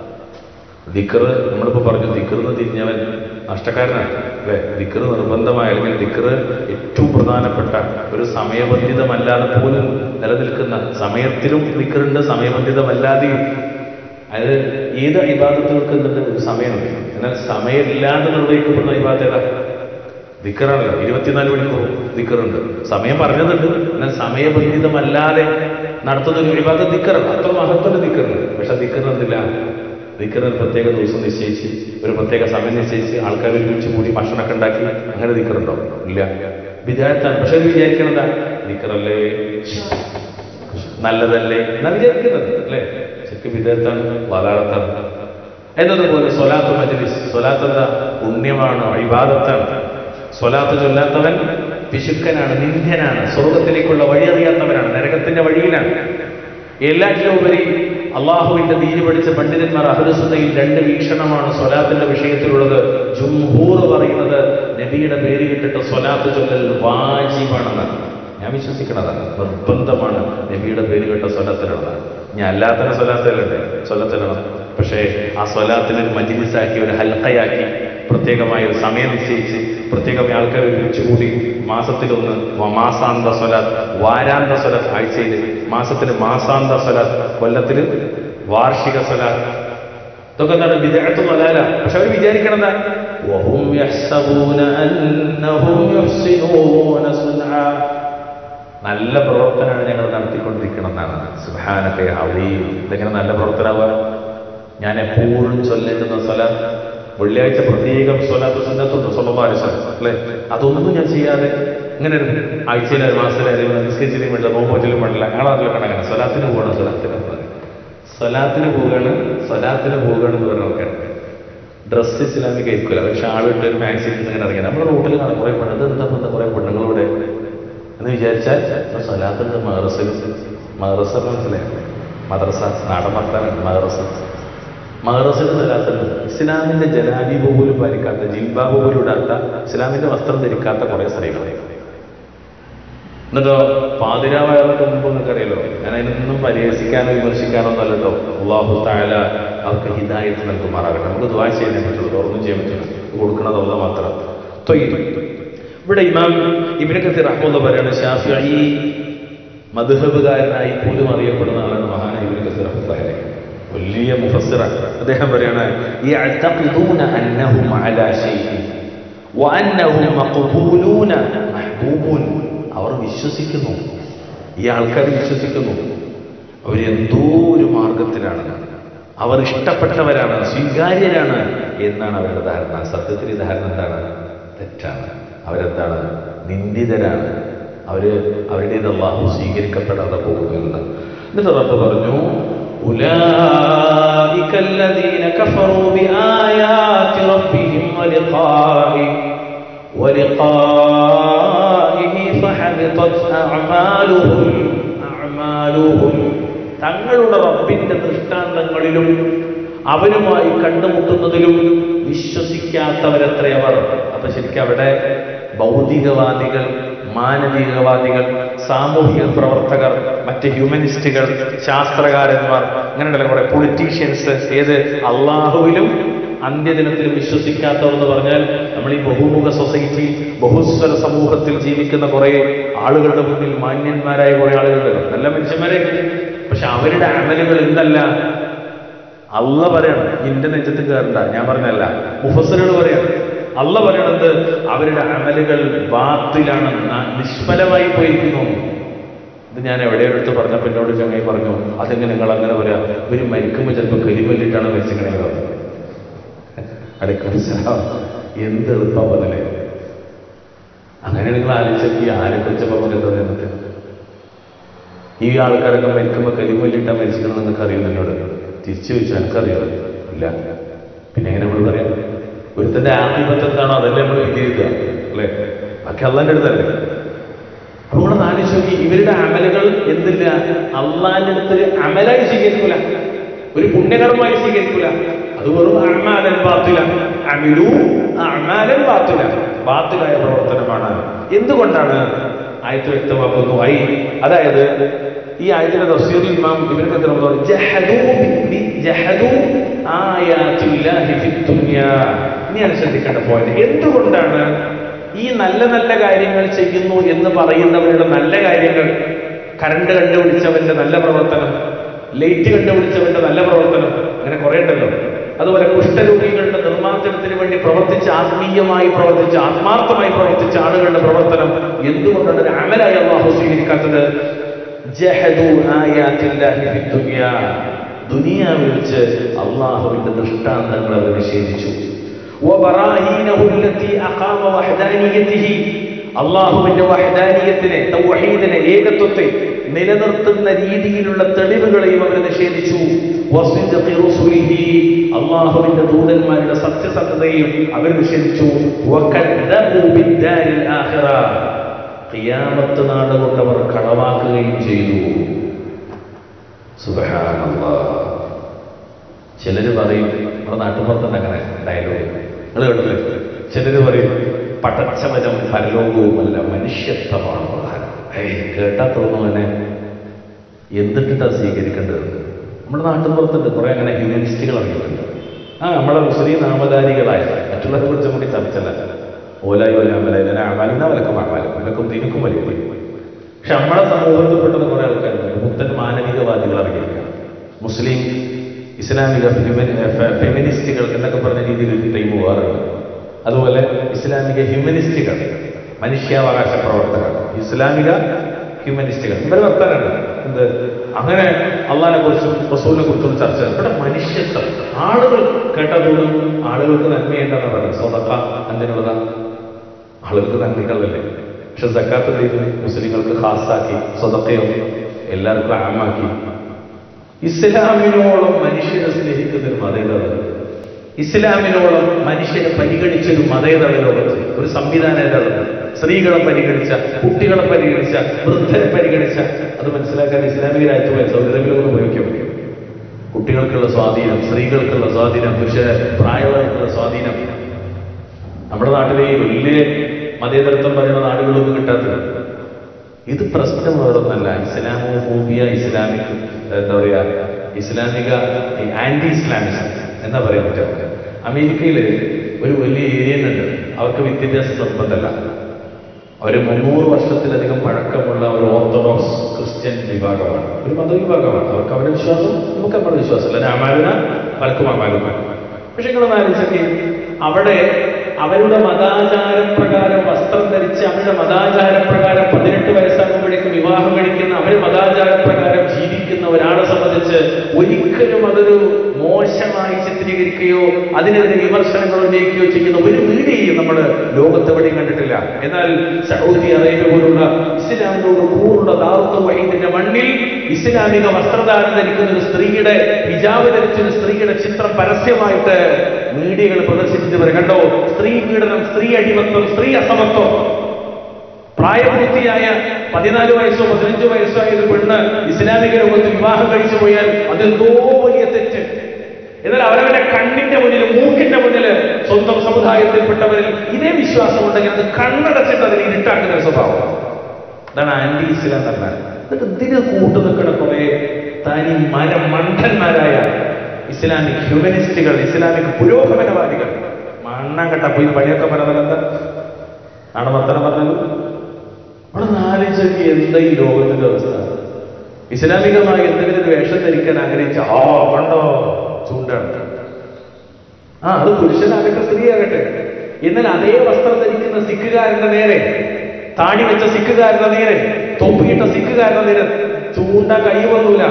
ദിക്കർ നമ്മളിപ്പോൾ പറഞ്ഞു ദിക്കറിന്ന് തിരിഞ്ഞവൻ നഷ്ടക്കാരനാണ് അല്ലേ ദിക്കർ നിർബന്ധമായ അല്ലെങ്കിൽ ദിക്കർ ഏറ്റവും പ്രധാനപ്പെട്ട ഒരു സമയബന്ധിതമല്ലാതെ പോലും നിലനിൽക്കുന്ന സമയത്തിലും ദിക്കറുണ്ട് സമയബന്ധിതമല്ലാതെയും അതായത് ഏത് ഇബാദത്തുകൾക്ക് എന്തുണ്ട് ഒരു സമയമുണ്ട് എന്നാൽ സമയമില്ലാതെ നിർവഹിക്കപ്പെടുന്ന ഇബാദത്ത് ഏതാ ദിക്കറാണല്ലോ ഇരുപത്തിനാല് മണിക്കൂർ ദിക്കറുണ്ട് സമയം പറഞ്ഞതുണ്ട് എന്നാൽ സമയബന്ധിതമല്ലാതെ നടത്തുന്ന ഒരു വിവാദ ദിക്കറാണ് അത്ര മഹത്വന്റെ ദിക്കറുണ്ട് പക്ഷെ ദിക്കറിന് എന്തില്ല ദിക്കറിന് ഒരു പ്രത്യേക ദിവസം നിശ്ചയിച്ച് ഒരു പ്രത്യേക സമയം നിശ്ചയിച്ച് ആൾക്കാർ ഒരുമിച്ച് കൂടി ഭക്ഷണമൊക്കെ ഉണ്ടാക്കി അങ്ങനെ ദിക്കറുണ്ടോ ഇല്ല വിചാരിച്ചാണ് പക്ഷെ അത് വിചാരിക്കണതാ ദിക്കറല്ലേ നല്ലതല്ലേ എന്നാ വിചാരിക്കുന്നത് അല്ലേ ശരിക്കും വിധേയത്താണ് വളർത്താണ് എന്നതുപോലെ സ്വലാത്ത് മജ്ലിസ് സ്വലാത്ത് എന്താ പുണ്യമാണ് അഭിവാദത്താണ് സ്വലാത്ത് ചൊല്ലാത്തവൻ പിശുക്കനാണ് നിന്ദ്യനാണ് സ്വർഗത്തിലേക്കുള്ള വഴി അറിയാത്തവനാണ് നരകത്തിന്റെ വഴിയിലാണ് എല്ലാറ്റിലും ഉപരി അള്ളാഹുവിന്റെ ദീനി പഠിച്ച പണ്ഡിതന്മാർ അഹുരസുന്നയിൽ രണ്ട് വീക്ഷണമാണ് സ്വലാത്തിന്റെ വിഷയത്തിലുള്ളത് ജുംഹൂർ പറയുന്നത് നബിയുടെ പേര് കിട്ടിട്ട് സ്വലാത്ത് ചൊല്ലൽ വാജിബാണെന്നാണ് ഞാൻ വിശ്വസിക്കണതാണ് നിർബന്ധമാണ് നബിയുടെ പേര് കേട്ട സ്വലത്തിലാണ് ഞാൻ അല്ലാത്ത സ്വലാത്തിലുണ്ട് സ്വലത്തിലാണ് പക്ഷേ ആ സ്വലാത്തിൽ ഒരു മജിലിസാക്കി ഒരു ഹൽക്കയാക്കി പ്രത്യേകമായ ഒരു സമയം നിശ്ചയിച്ച് പ്രത്യേകമായ ആൾക്കാർ ഒരുമിച്ച് കൂടി മാസത്തിലൊന്ന് മാസാന്ത സ്വലാത്ത് വാരാന്ത സ്വലാത്ത് ആഴ്ചയിൽ മാസത്തിൽ മാസാന്ത സ്വലാത്ത് കൊല്ലത്തിൽ വാർഷിക സ്വലാത്ത് ഇതൊക്കെ എന്താണ് വിദേഹത്ത് വലാല പക്ഷെ അവർ വിചാരിക്കണത് വഹും യഹ്സബൂന അന്നഹും യുഹ്സിനൂന സുൻആ നല്ല പ്രവർത്തനമാണ് ഞങ്ങൾ നടത്തിക്കൊണ്ടിരിക്കണം എന്നാണ് സുഹാനൊക്കെ അവയും ഇതെങ്ങനെ നല്ല പ്രവർത്തനമാവുക ഞാൻ എപ്പോഴും ചൊല്ലേണ്ടുന്ന സ്വലാത്ത് വെള്ളിയാഴ്ച പ്രത്യേകം സ്വലാത്ത് സുന്നത്തുണ്ട് സ്വഭാവം അല്ലേ അതൊന്നും ഞാൻ ചെയ്യാതെ ഇങ്ങനെ ഒരു ആഴ്ചയിലെ മാസത്തിലെ നിസ്കരിച്ചിലും വേണ്ട നോമ്പോറ്റിലും വേണ്ടില്ല ഞങ്ങളെ നാട്ടിലൊക്കെ അങ്ങനെ സ്വലാത്തിന് പോകണം സ്വലാത്തിന് സ്വലാത്തിന് പോവുകയാണ് സ്വലാത്തിന് പോവുകയാണ് എന്ന് പറഞ്ഞ ആൾക്കാർ ഡ്രസ്സ് ഇസ്ലാമിക് ആയിരിക്കില്ല പക്ഷെ ആളിട്ട് ഒരു മാക്സിൽ ഇങ്ങനെ ഇറങ്ങി നമ്മുടെ റൂട്ടിൽ കാണാം കുറെ പെണ്ണ് എന്താ എന്താ കുറെ പെണ്ണുങ്ങളിവിടെ എന്ന് വിചാരിച്ചാൽ സ്വലാത്തുണ്ട് മദ്രസ മദ്രസ മനസ്സിലായി മദ്രസ നാടൻ വർത്താനാണ് മദ്രസ മദ്രസയുടെ സ്വലാത്തുണ്ട് ഇസ്ലാമിന്റെ ജനാബീബ് പോലും പാലിക്കാത്ത ജിൽബാബ് പോലും ഇടാത്ത ഇസ്ലാമിന്റെ വസ്ത്രം ധരിക്കാത്ത കുറെ സ്ത്രീകൾ എന്നിട്ടോ പാതിരാവായവർക്ക് മുമ്പ് നിങ്ങൾക്കറിയാലോ ഞാൻ അതിനൊന്നും പരിഹസിക്കാനോ വിമർശിക്കാനോ ഒന്നും അല്ലല്ലോ അള്ളാഹു താല അവർക്ക് ഹിദായത്ത് നൽകുമാറാകട്ടെ നമുക്ക് ദ്വാ ചെയ്യാൻ പറ്റുള്ളൂ ഒന്നും ചെയ്യാൻ പറ്റില്ല കൊടുക്കണത് അല്ല മാത്രം തൊയ്യിൽ ഇവിടെ ഇമാം ഇബിന് കസീർ അഹമ്മദ് പറയാണ് ഷാഫി മധുഹബുകാരനായി പോലും അറിയപ്പെടുന്ന ആളാണ് മഹാന ഇബിന് കസീർ അഹമ്മദ് വലിയ മുഫസ്സിറാണ് അദ്ദേഹം പറയാണ് يعتقدون أنهم على شيء وأنهم مقبولون محبوبون അവർ വിശ്വസിക്കുന്നു ഈ ആൾക്കാർ വിശ്വസിക്കുന്നു അവരെന്തോ ഒരു മാർഗത്തിലാണ് അവർ ഇഷ്ടപ്പെട്ടവരാണ് സ്വീകാര്യരാണ് എന്നാണ് അവരുടെ ധാരണ സത്യത്തിൽ ഈ ധാരണ എന്താണ് തെറ്റാണ് അവരെന്താണ് നിന്ദിതരാണ് അവര് അവരുടേത് അള്ളാഹു സ്വീകരിക്കപ്പെടാതെ പോകുകയാണ് എന്നിട്ട് റബ്ബ് പറഞ്ഞു أولئك الذين كفروا بآيات ربهم ولقائه ولقائه فحبطت أعمالهم أعمالهم തങ്ങളുടെ റബ്ബിന്റെ ദൃഷ്ടാന്തങ്ങളിലും അവരുമായി കണ്ടുമുട്ടുന്നതിലും വിശ്വസിക്കാത്തവരത്രയവർ അപ്പൊ ശരിക്കും അവിടെ ഭൗതികവാദികൾ മാനവികവാദികൾ സാമൂഹിക പ്രവർത്തകർ മറ്റ് ഹ്യൂമനിസ്റ്റുകൾ ശാസ്ത്രകാരന്മാർ അങ്ങനെയുള്ള കുറെ പൊളിറ്റീഷ്യൻസ് ഏത് അള്ളാഹുവിലും അന്ത്യദിനത്തിലും വിശ്വസിക്കാത്തവർ എന്ന് പറഞ്ഞാൽ നമ്മൾ ഈ ബഹുമുഖ സൊസൈറ്റി ബഹുസ്വര സമൂഹത്തിൽ ജീവിക്കുന്ന കുറെ ആളുകളുടെ മുന്നിൽ മാന്യന്മാരായ കുറെ ആളുകളുണ്ട് നല്ല മനുഷ്യന്മാരെ പക്ഷെ അവരുടെ അമലുകൾ എന്തല്ല അള്ള പറയണം നിന്റെ നെഞ്ചത്ത് കയറണ്ട ഞാൻ പറഞ്ഞല്ല മുഫസലുകൾ പറയണം അള്ള പറയണത് അവരുടെ അമലുകൾ ബാത്തിലാണ് ന- നിഷ്ഫലമായി പോയിരിക്കുന്നു ഇത് ഞാൻ എവിടെയോ എടുത്ത് പറഞ്ഞപ്പോൾ എന്നോട് ചങ്ങായി പറഞ്ഞു അതെങ്ങനെ നിങ്ങൾ അങ്ങനെ പറയാ ഒരു മരിക്കുമ്പോൾ ചിലപ്പോൾ കരിമല്ലിട്ടാണ് മരിച്ചിങ്ങനെ പറഞ്ഞു അലൈക്കും എന്ത് എളുപ്പം പറഞ്ഞല്ലേ അങ്ങനെ നിങ്ങൾ ആലോചിച്ചപ്പോൾ ഈ ആരെ കുറിച്ചപ്പോൾ പറയുന്നത് എന്നിട്ട് ഈ ആൾക്കാരൊക്കെ മരിക്കുമ്പോൾ കരിമല്ലിട്ടാ മരിച്ചിക്കണം നിങ്ങൾക്ക് അറിയുന്നു എന്നോട് തിരിച്ചു ചോദിച്ചു എനിക്കറിയാം ഇല്ല പിന്നെ എങ്ങനെ നമ്മൾ പറയാം ഒരുത്തന്റെ ആത്മീയത്തെ എന്താണോ അതല്ലേ നമ്മൾ വിധിയെഴുതുക അല്ലേ ബാക്കി അള്ളാന്റെ അടുത്തല്ലേ അപ്പൊ നമ്മൾ ആലോചിച്ച് നോക്കി ഇവരുടെ അമലുകൾ എന്തില്ല അള്ളാന്റെ അടുത്ത് അമലായി സ്വീകരിക്കൂല ഒരു പുണ്യകർമ്മമായി സ്വീകരിക്കൂല അത് വെറും അമാലൻ ബാത്തില അമിലു അമാലൻ ബാത്തില ബാത്തിലായ പ്രവർത്തനമാണ് എന്തുകൊണ്ടാണ് ആയത്ത് വ്യക്തമാക്കുന്നു ഐ അതായത് ഈ ആയത്തിന്റെ തഫ്സീറിൽ ഇമാം ഇബ്നു കത്തീർ പറഞ്ഞു ജഹദു ബി ജഹദു ആയാത്തില്ലാഹി ഫിദ് ദുനിയ ഇനിയാണ് ശ്രദ്ധിക്കേണ്ട പോയിന്റ് എന്തുകൊണ്ടാണ് ഈ നല്ല നല്ല കാര്യങ്ങൾ ചെയ്യുന്നു എന്ന് പറയുന്നവരുടെ നല്ല കാര്യങ്ങൾ കറണ്ട് കണ്ടുപിടിച്ചവന്റെ നല്ല പ്രവർത്തനം ലൈറ്റ് കണ്ടുപിടിച്ചവന്റെ നല്ല പ്രവർത്തനം അങ്ങനെ കുറെ ഉണ്ടല്ലോ അതുപോലെ കുഷ്ഠരോഗികളുടെ നിർമ്മാർജ്ജനത്തിന് വേണ്ടി പ്രവർത്തിച്ച ആത്മീയമായി പ്രവർത്തിച്ച ആത്മാർത്ഥമായി പ്രവർത്തിച്ച ആളുകളുടെ പ്രവർത്തനം എന്തുകൊണ്ടാണ് ഒരു അമലായി അള്ളാഹു സ്വീകരിക്കാത്തത് ജഹദു ആയാത്തില്ലാഹി ഫിദ് ദുനിയ ദുനിയാവിൽ വെച്ച് അള്ളാഹുവിന്റെ ദൃഷ്ടാന്തങ്ങൾ അവർ നിഷേധിച്ചു وبراهينه التي أقام وحدانيته അള്ളാഹുവിന്റെ വഹദാനീയത്തിനെ തൗഹീദിനെ ഏകത്വത്തെ നിലനിർത്തുന്ന രീതിയിലുള്ള തെളിവുകളെയും അവർ നിഷേധിച്ചു വസിദ്ഖി റുസുലിഹി അള്ളാഹുവിന്റെ ദൂതന്മാരുടെ സത്യസന്ധതയും അവർ നിഷേധിച്ചു വകദ്ദബു ബിദ്ദാരിൽ ആഖിറ ഖിയാമത്ത് നാട് കൊണ്ട് അവർ കളവാക്കുകയും ചെയ്തു സുബ്ഹാനല്ലാഹ് ചിലര് പറയും നമ്മുടെ നാട്ടുപുറത്തുണ്ട് അങ്ങനെ ഡയലോഗ് നിങ്ങൾ കേട്ടില്ലേ ചിലര് പറയും പടച്ചവനം പരലോകവുമല്ല മനുഷ്യത്വമാണ് പ്രധാനം ഏയ് കേട്ടാ തോന്നുന്നു അങ്ങനെ എന്തിട്ടാ സ്വീകരിക്കേണ്ടത് നമ്മുടെ നാട്ടുപുറത്തുണ്ട് കുറെ അങ്ങനെ ഹ്യൂമനിസ്റ്റുകൾ ഇറങ്ങിയിട്ടുണ്ട് ആ നമ്മുടെ മുസ്ലിം നാമധാരികളായ മറ്റുള്ളവരെ കുറിച്ച് കൂടി ചർച്ചല്ല ഓലായി ഓല അമല അമലിന വലക്കും അമാലും വലക്കും ദിനിക്കും വലിയ പോയി പക്ഷെ നമ്മുടെ സമൂഹത്തിൽപ്പെടുന്ന കുറെ ആൾക്കാരുണ്ട് പുത്തൻ മാനവികവാദികൾ ഇറങ്ങിയിരിക്കുക മുസ്ലിം ഇസ്ലാമിക ഹ്യൂമൻ ഫെ- ഫെമിനിസ്റ്റുകൾ എന്നൊക്കെ പറഞ്ഞ രീതിയിൽ ഒരു ടൈം പോകാറുണ്ട് അതുപോലെ ഇസ്ലാമിക ഹ്യൂമനിസ്റ്റുകൾ മനുഷ്യാവകാശ പ്രവർത്തകർ ഇസ്ലാമിക ഹ്യൂമനിസ്റ്റുകൾ ഇവരെ വർത്താനുണ്ട് എന്ത് അങ്ങനെ അള്ളാഹിനെ കുറിച്ചും റസൂലിനെ കുറിച്ചും ചർച്ച ഇവിടെ മനുഷ്യത്വം ആളുകൾ കേട്ടതോടും ആളുകൾക്ക് നന്മയുണ്ടെന്ന് പറയുന്നത് സ്വതക്ക എന്തിനുള്ളതാ ആളുകൾക്ക് നന്ദികളല്ലേ പക്ഷെ സക്കാത്ത് ചെയ്ത് മുസ്ലിങ്ങൾക്ക് ഖാസാക്കി സ്വതക്കയോ എല്ലാവർക്കും ആമാക്കി ഇസ്ലാമിനോളം മനുഷ്യനെ സ്നേഹിക്കുന്ന ഒരു മതേതരം ഇസ്ലാമിനോളം മനുഷ്യനെ പരിഗണിച്ചൊരു മതേതര ലോകത്ത് ഒരു സംവിധാനം ഏതാണ് സ്ത്രീകളെ പരിഗണിച്ച കുട്ടികളെ പരിഗണിച്ച വൃദ്ധരെ പരിഗണിച്ച അത് മനസ്സിലാക്കാൻ ഇസ്ലാമിക രാജ്യത്തുമായി സൗകര്യങ്ങളൊന്നും ഉപയോഗിക്കാൻ പറ്റും കുട്ടികൾക്കുള്ള സ്വാധീനം സ്ത്രീകൾക്കുള്ള സ്വാധീനം പുരുഷ പ്രായമായിട്ടുള്ള സ്വാധീനം നമ്മുടെ നാട്ടിലെ ഈ വലിയ മതേതരത്വം പറയുന്ന നാടുകളൊന്നും കിട്ടാത്തത് ഇത് പ്രശ്നം വേറൊന്നല്ല ഇസ്ലാമോഫോബിയ ഇസ്ലാമിക് എന്താ പറയാ ഇസ്ലാമിക ആന്റി ഇസ്ലാമിസം എന്നാ പറയാൻ പറ്റുക അമേരിക്കയിൽ ഒരു വലിയ ഏരിയൻ ഉണ്ട് അവർക്ക് വിദ്യാഭ്യാസ നിർബന്ധമല്ല അവർ മുന്നൂറ് വർഷത്തിലധികം പഴക്കമുള്ള ഒരു ഓർത്തഡോക്സ് ക്രിസ്ത്യൻ വിഭാഗമാണ് ഒരു മതവിഭാഗമാണ് അവർക്ക് അവരുടെ വിശ്വാസം നമുക്ക് നമ്മുടെ വിശ്വാസമല്ല രാമായണ പലക്കും അമാലുമാണ് പക്ഷെ നിങ്ങൾ ആലോചിച്ചൊക്കെ അവിടെ അവരുടെ മതാചാരപ്രകാരം വസ്ത്രം ധരിച്ച് അവരുടെ മതാചാരപ്രകാരം പതിനെട്ട് വയസ്സാകുമ്പോഴേക്കും വിവാഹം കഴിക്കുന്ന അവർ മതാചാരപ്രകാരം ജീവിക്കുന്ന ഒരാളെ സംബന്ധിച്ച് ഒരിക്കലും അതൊരു മോശമായി ചിത്രീകരിക്കുകയോ അതിനെതിരെ വിമർശനങ്ങൾ ഉന്നയിക്കുകയോ ചെയ്യുന്ന ഒരു മീഡിയയും നമ്മൾ ലോകത്തെവിടെയും കണ്ടിട്ടില്ല എന്നാൽ സൗദി അറേബ്യ പോലുള്ള ഇസ്ലാമിനോട് കൂറുള്ള ദാറുത്വ വഹീദിന്റെ മണ്ണിൽ ഇസ്ലാമിക വസ്ത്രധാരണം ധരിക്കുന്ന ഒരു സ്ത്രീയുടെ ഹിജാബ് ധരിച്ച ഒരു സ്ത്രീയുടെ ചിത്രം പരസ്യമായിട്ട് മീഡിയകൾ പ്രദർശിപ്പിച്ചവർ കണ്ടോ സ്ത്രീ പീഡനം സ്ത്രീ അടിമത്വം സ്ത്രീ അസമത്വം പ്രായപൂർത്തിയായ പതിനാല് വയസ്സോ പതിനഞ്ച് വയസ്സോ ആയ ഒരു പെണ്ണ് ഇസ്ലാമിക ലോകത്ത് വിവാഹം കഴിച്ചു പോയാൽ അതെന്തോ വലിയ തെറ്റ് എന്നാൽ അവരവരുടെ കണ്ണിന്റെ മുന്നിൽ മൂക്കിന്റെ മുന്നിൽ സ്വന്തം സമുദായത്തിൽപ്പെട്ടവരിൽ ഇതേ വിശ്വാസം ഉണ്ടെങ്കിൽ അത് കണ്ണടച്ചിട്ട് അതിനെ ഇരുട്ടാക്കുന്ന ഒരു സ്വഭാവം അതാണ് ആന്റി ഇസ്ലാം പറഞ്ഞാൽ എന്നിട്ട് ഇതിന് കൂട്ടു നിൽക്കുന്ന കുറെ തനി മര മണ്ടന്മാരായ ഇസ്ലാമിക് ഹ്യൂമനിസ്റ്റുകൾ ഇസ്ലാമിക് പുരോഗമനവാദികൾ മണ്ണാൻ കെട്ട പോയി പണിയൊക്കെ പറഞ്ഞത് എന്താ ആണ് വർത്തനം പറഞ്ഞത് അവിടെ നാലിച്ചൊക്കെ എന്താ ഈ ലോകത്തിന്റെ അവസ്ഥ ഇസ്ലാമികമായി എന്തെങ്കിലും ഒരു വേഷം ധരിക്കാൻ ആഗ്രഹിച്ച ആ കണ്ടോ ചൂണ്ടാണ് ആ അത് പുരുഷനാകട്ടെ സ്ത്രീയാകട്ടെ എന്നാൽ അതേ വസ്ത്രം ധരിക്കുന്ന സിഖുകാരന്റെ നേരെ താടി വെച്ച സിഖുകാരന്റെ നേരെ തൊപ്പിയിട്ട സിഖുകാരന്റെ നേരെ ചൂണ്ട കൈവന്നൂല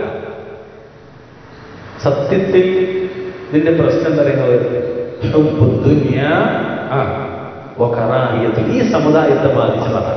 സത്യത്തിൽ ഇതിന്റെ പ്രശ്നം എന്താ പറയുന്നത് ഹുബ്ബു ദുനിയ, ആ, വ കറാഹിയത്തുൽ. ഈ സമുദായത്തെ ബാധിച്ചതാണ്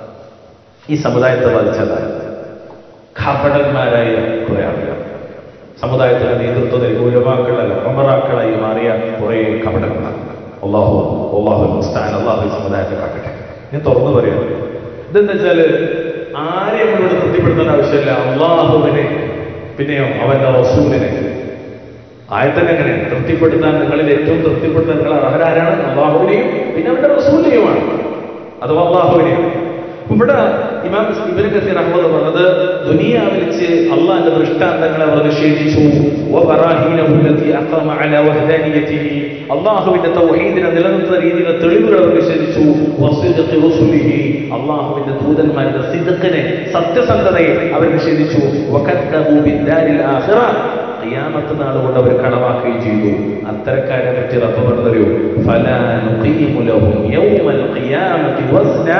ഈ സമുദായത്തെ ബാധിച്ചതാണ് ഖബടന്മാരായ കുറെ ആളുകൾ സമുദായത്തിന്റെ നേതൃത്വം നൽകിയ ഉലമാക്കളല്ല ഒമറാക്കളായി മാറിയ കുറെ കപടന്മാർ അള്ളാഹു അള്ളാഹു മുസ്താൻ അള്ളാഹു ഈ സമുദായത്തെ കാക്കട്ടെ ഞാൻ തുറന്നു പറയാം ഇതെന്താ വെച്ചാല് ആരെയും നമ്മളോട് തൃപ്തിപ്പെടുത്തേണ്ട ആവശ്യമില്ല അള്ളാഹുവിനെ പിന്നെയോ അവന്റെ റസൂലിനെ ആയത്തന്നെ എങ്ങനെ തൃപ്തിപ്പെടുത്താൻ നിങ്ങളിൽ ഏറ്റവും തൃപ്തിപ്പെടുത്താൻ നിങ്ങൾ അർഹരാരാണ് അള്ളാഹുവിനെയും പിന്നെ അവന്റെ റസൂലിനെയുമാണ് അഥവാ അള്ളാഹുവിനെയും ഇവിടെ ഇമാം ഇബിൻ കസീർ അഹമ്മദ് പറഞ്ഞത് ദുനിയാവിൽ വെച്ച് അള്ളാഹിന്റെ ദൃഷ്ടാന്തങ്ങളെ അവർ നിഷേധിച്ചു വബറാഹീനഹു ലത്തി അഖമ അലാ വഹ്ദാനിയതിഹി അള്ളാഹുവിന്റെ തൗഹീദിനെ നിലനിർത്തുന്ന രീതിയിലുള്ള തെളിവുകൾ അവർ നിഷേധിച്ചു വസിദ്ഖി റുസുലിഹി അള്ളാഹുവിന്റെ ദൂതന്മാരുടെ സിദ്ഖിനെ സത്യസന്ധതയെ അവർ നിഷേധിച്ചു വകദ്ദബു ബിദ്ദാരിൽ ആഖിറ ഖിയാമത്ത് നാൾ കൊണ്ട് അവർ കളവാക്കുകയും ചെയ്തു അത്തരക്കാരെ പറ്റി റബ്ബ് പറഞ്ഞതറിയോ ഫലാ നുഖീമു ലഹും യൗമൽ ഖിയാമത്തി വസ്നാ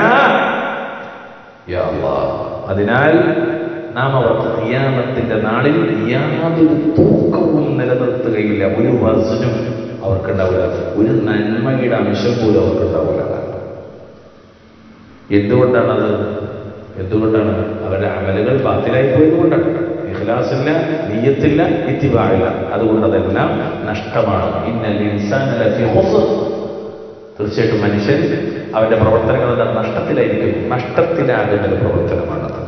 യാ അല്ലാഹ്. അതിനാൽ നാം അവർക്ക് ഖിയാമത്തിന്റെ നാളിൽ യാതൊരു തൂക്കവും നിലനിർത്തുകയില്ല ഒരു വസനും അവർക്കുണ്ടാവില്ല ഒരു നന്മയുടെ അംശം പോലും അവർക്കുണ്ടാവില്ല എന്തുകൊണ്ടാണത് എന്തുകൊണ്ടാണ് അവരുടെ അമലുകൾ ബാത്തിലായി പോയതുകൊണ്ടാണ് ഇഖ്ലാസില്ല നീയത്തില്ല ഇത്തിബായില്ല അതുകൊണ്ട് അതെല്ലാം നഷ്ടമാണ് ഇന്നൽ ഇൻസാന ലഫീ ഖുസ്ർ തീർച്ചയായിട്ടും മനുഷ്യൻ അവന്റെ പ്രവർത്തനങ്ങളെല്ലാം നഷ്ടത്തിലായിരിക്കും നഷ്ടത്തിലാകുന്ന ഒരു പ്രവർത്തനമാണത്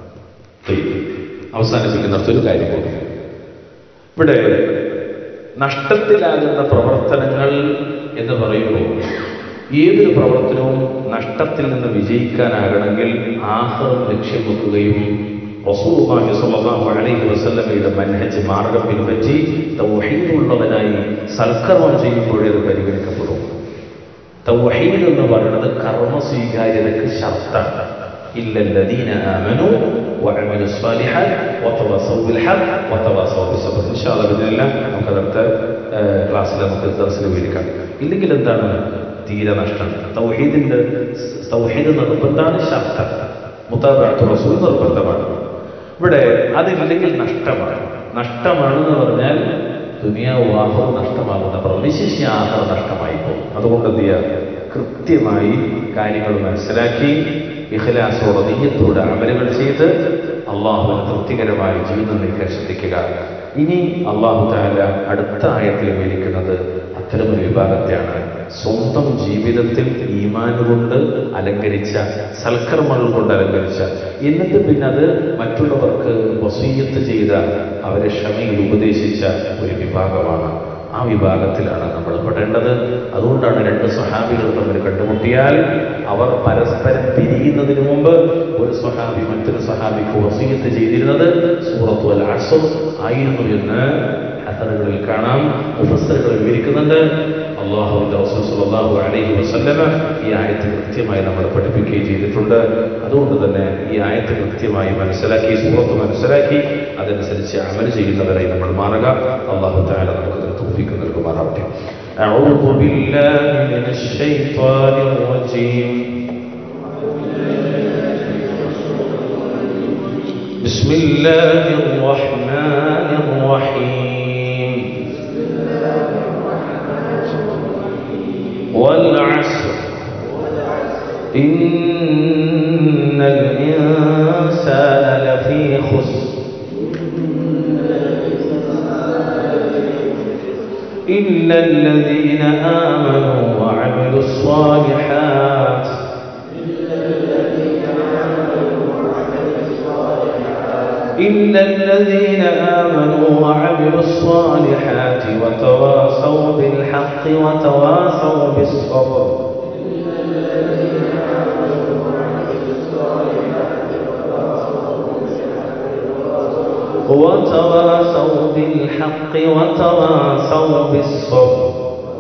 അവസാനിപ്പിക്കുന്ന ഒരു കാര്യം കൂടി ഇവിടെ നഷ്ടത്തിലാകുന്ന പ്രവർത്തനങ്ങൾ എന്ന് പറയുമ്പോൾ ഏതൊരു പ്രവർത്തനവും നഷ്ടത്തിൽ നിന്ന് വിജയിക്കാനാകണമെങ്കിൽ ആഹ്റം ലക്ഷ്യം വെക്കുകയും റസൂലുള്ളാഹി സ്വല്ലല്ലാഹു അലൈഹി വസല്ലമയുടെ മനഹജ് മാർഗം പിൻപറ്റി തൗഹീദുള്ളവനായി സൽക്കർമ്മം ചെയ്യുമ്പോഴേ അത് പരിഗണിക്കപ്പെടും തൗഹീദ് എന്ന് പറയുന്നത് കർമ്മ സ്വീകാര്യതയ്ക്ക് ശർത്താണ് ഇല്ലല്ലദീന ആമനു വഅമലു സ്വാലിഹാത്ത് വതവസൗ ബിൽ ഹഖ് വതവസൗ ബിസ്സബ്ർ ഇൻഷാ അല്ലാഹ് ഇതിനെല്ലാം നമുക്ക് അടുത്ത ക്ലാസ്സിൽ നമുക്ക് ദർശനം വിവരിക്കാം ഇല്ലെങ്കിൽ എന്താണ് തീരെ നഷ്ടം തൗഹീദിന്റെ തൗഹീദ് നിർബന്ധമാണ് ശർത്തം മുത്താബഅത്തു റസൂൽ നിർബന്ധമാണ് ഇവിടെ അതില്ലെങ്കിൽ നഷ്ടമാണ് നഷ്ടമാണെന്ന് പറഞ്ഞാൽ ദുനിയാവ് ആഹ്റം നഷ്ടമാകുന്ന പ്രവിശിഷ്യ ആഹ്റം നഷ്ടമായി പോകും അതുകൊണ്ട് എന്ത് ചെയ്യുക കൃത്യമായി കാര്യങ്ങൾ മനസ്സിലാക്കി ഇഖലാസോടെ നെയ്യത്തോടെ അമലുകൾ ചെയ്ത് അള്ളാഹുവിന് തൃപ്തികരമായ ജീവിതം നയിക്കാൻ ശ്രദ്ധിക്കുക ഇനി അള്ളാഹു താല അടുത്ത ആയത്തിൽ വിവരിക്കുന്നത് അത്തരമൊരു വിഭാഗത്തെയാണ് സ്വന്തം ജീവിതത്തിൽ ഈമാൻ കൊണ്ട് അലങ്കരിച്ച സൽക്കർമ്മങ്ങൾ കൊണ്ട് അലങ്കരിച്ച എന്നിട്ട് പിന്നെ അത് മറ്റുള്ളവർക്ക് വസീയത്ത് ചെയ്ത അവരെ ക്ഷമയിൽ ഉപദേശിച്ച ഒരു വിഭാഗമാണ് ആ വിഭാഗത്തിലാണ് നമ്മൾ പെടേണ്ടത് അതുകൊണ്ടാണ് രണ്ട് സ്വഹാബികൾ തമ്മിൽ കണ്ടുമുട്ടിയാൽ അവർ പരസ്പരം പിരിയുന്നതിന് മുമ്പ് ഒരു സ്വഹാബി മറ്റൊരു സ്വഹാബിക്ക് വസീയത്ത് ചെയ്തിരുന്നത് സൂറത്തു അൽ അസർ ആയിരുന്നു എന്ന് അസറുകളിൽ കാണാം മുഫസ്സറുകൾ വിവരിക്കുന്നുണ്ട് അള്ളാഹുവിന്റെ റസൂൽ സല്ലല്ലാഹു അലൈഹി വസല്ലമ ഈ ആയത്ത് കൃത്യമായി നമ്മൾ പഠിപ്പിക്കുകയും ചെയ്തിട്ടുണ്ട് അതുകൊണ്ട് തന്നെ ഈ ആയത്ത് കൃത്യമായി മനസ്സിലാക്കി സൂറത്ത് മനസ്സിലാക്കി അതനുസരിച്ച് അമൽ ചെയ്യുന്നവരായി നമ്മൾ മാറുക അള്ളാഹു താല നമുക്ക് തൗഫീഖ് നൽകുമാറാവട്ടെ أعوذ بالله من الشيطان الرجيم بسم الله الرحمن الرحيم والعصر إن الإنسان لفي خسر إلا الذين آمنوا وعملوا الصالحات إلا الذين آمنوا وعملوا الصالحات وتواصوا بالحق وتواصوا بالصبر وتواصوا بالحق وتواصوا بالصبر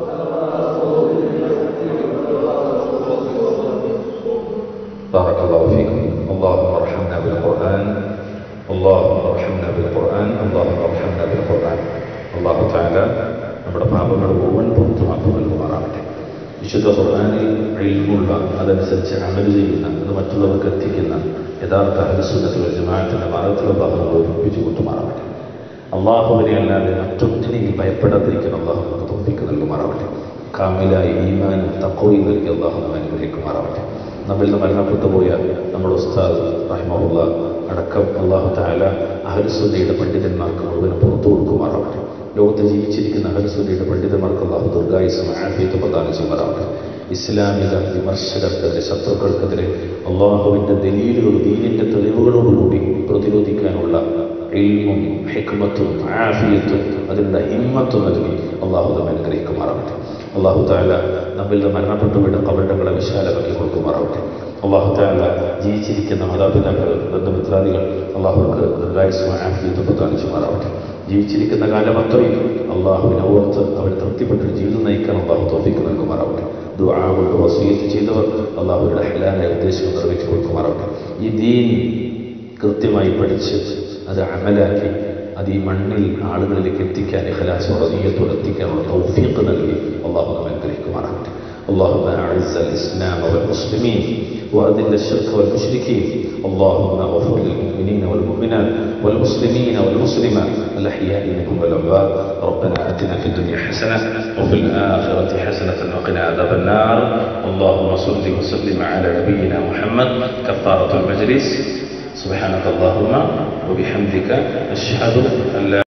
بارك الله فيكم اللهم ارحمنا بالقرآن اللهم ارحمنا بالقرآن اللهم ارحمنا بالقرآن അള്ളാഹു താല നമ്മുടെ പാപങ്ങൾ മുഴുവൻ പുറത്തുമാക്കി നൽകുമാറാവട്ടെ വിശുദ്ധ ഖുർആാനിൽ എഴുതുള്ള അതനുസരിച്ച് അമൽ ചെയ്യുന്ന അത് മറ്റുള്ളവർക്ക് എത്തിക്കുന്ന യഥാർത്ഥ അഹലസുന്നത്തിൽ ജമാഅത്തിൻ്റെ മാർഗത്തിൽ അള്ളാഹു നമ്മൾ ഒരുമിപ്പിച്ച് കൂട്ടുമാറാവട്ടെ അള്ളാഹുവിനെ അല്ലാതെ മറ്റൊന്നിനെയും ഭയപ്പെടാതിരിക്കുന്ന അള്ളാഹു നമുക്ക് തോന്നിക്ക് നൽകുമാറാവട്ടെ കാമിലായി ഈമാനും തക്കോയും നൽകി അള്ളാഹു നമ്മെ അനുഗ്രഹിക്കുമാറാവട്ടെ നമ്മിൽ നിന്ന് മരണപ്പെട്ടു പോയ നമ്മുടെ ഉസ്താദ് റഹ്മുള്ള അടക്കം അള്ളാഹു താല അഹൽസുന്നയുടെ പണ്ഡിതന്മാർക്ക് മുഴുവൻ പുറത്തു കൊടുക്കുമാറാവട്ടെ ലോകത്ത് ജീവിച്ചിരിക്കുന്ന അഹൽസുന്നയുടെ പണ്ഡിതന്മാർക്ക് അള്ളാഹു ദുർഗായുസും ആഫിയത്ത് പ്രദാനം ചെയ്യുമാറാവട്ടെ ഇസ്ലാമിക വിമർശകർക്കെതിരെ ശത്രുക്കൾക്കെതിരെ അള്ളാഹുവിൻ്റെ ദലീലുകൾ ദീനിൻ്റെ തെളിവുകളോടുകൂടി പ്രതിരോധിക്കാനുള്ള ഇൽമും ഹിക്മത്തും ആഫിയത്തും അതിനുള്ള ഹിമ്മത്തും നൽകി അള്ളാഹു നമ്മെ അനുഗ്രഹിക്കുമാറാവട്ടെ അള്ളാഹു താല നമ്മിൽ നിന്ന് മരണപ്പെട്ടു വീട് കബണ്ടങ്ങളെ വിശാലമാക്കി കൊടുക്കുമാറാവട്ടെ അള്ളാഹു താല ജീവിച്ചിരിക്കുന്ന മാതാപിതാക്കൾ ബന്ധുമിത്രാദികൾ അള്ളാഹുക്ക് ദീർഘായുസ്സും ആഫിയത്തും പ്രദാനം ചെയ്യുമാറാവട്ടെ ജീവിച്ചിരിക്കുന്ന കാലം അത്രയും അള്ളാഹുവിനെ ഓർത്ത് അവരെ തൃപ്തിപ്പെട്ടൊരു ജീവിതം നയിക്കാൻ അള്ളാഹു തോഫിക്ക് നൽകുമാറാവട്ടെ ദുആ കൊണ്ട് വസീയത്ത് ചെയ്തവർ അള്ളാഹുവിയുടെ ഹലാലായ ഉദ്ദേശങ്ങൾ നിർവഹിച്ചു കൊടുക്കുമാറാവട്ടെ ഈ ദീൻ കൃത്യമായി പഠിച്ച് അത് അമലാക്കി അത് ഈ മണ്ണിൽ ആളുകളിലേക്ക് എത്തിക്കാൻ ഇഖലാസോടെ നീയത്തോടെ എത്തിക്കാനുള്ള തൗഫീഖ് നൽകി അള്ളാഹു നമ്മെ അനുഗ്രഹിക്കുമാറാവട്ടെ اللهم أعز الإسلام والمسلمين وأذل الشرك والمشركين اللهم اغفر للمؤمنين والمؤمنات والمسلمين والمسلمات الأحياء منهم والأموات ربنا آتنا في الدنيا حسنة وفي الآخرة حسنة وقنا عذاب النار اللهم صل وسلم على نبينا محمد كفارة المجلس سبحانك اللهم وبحمدك أشهد أن لا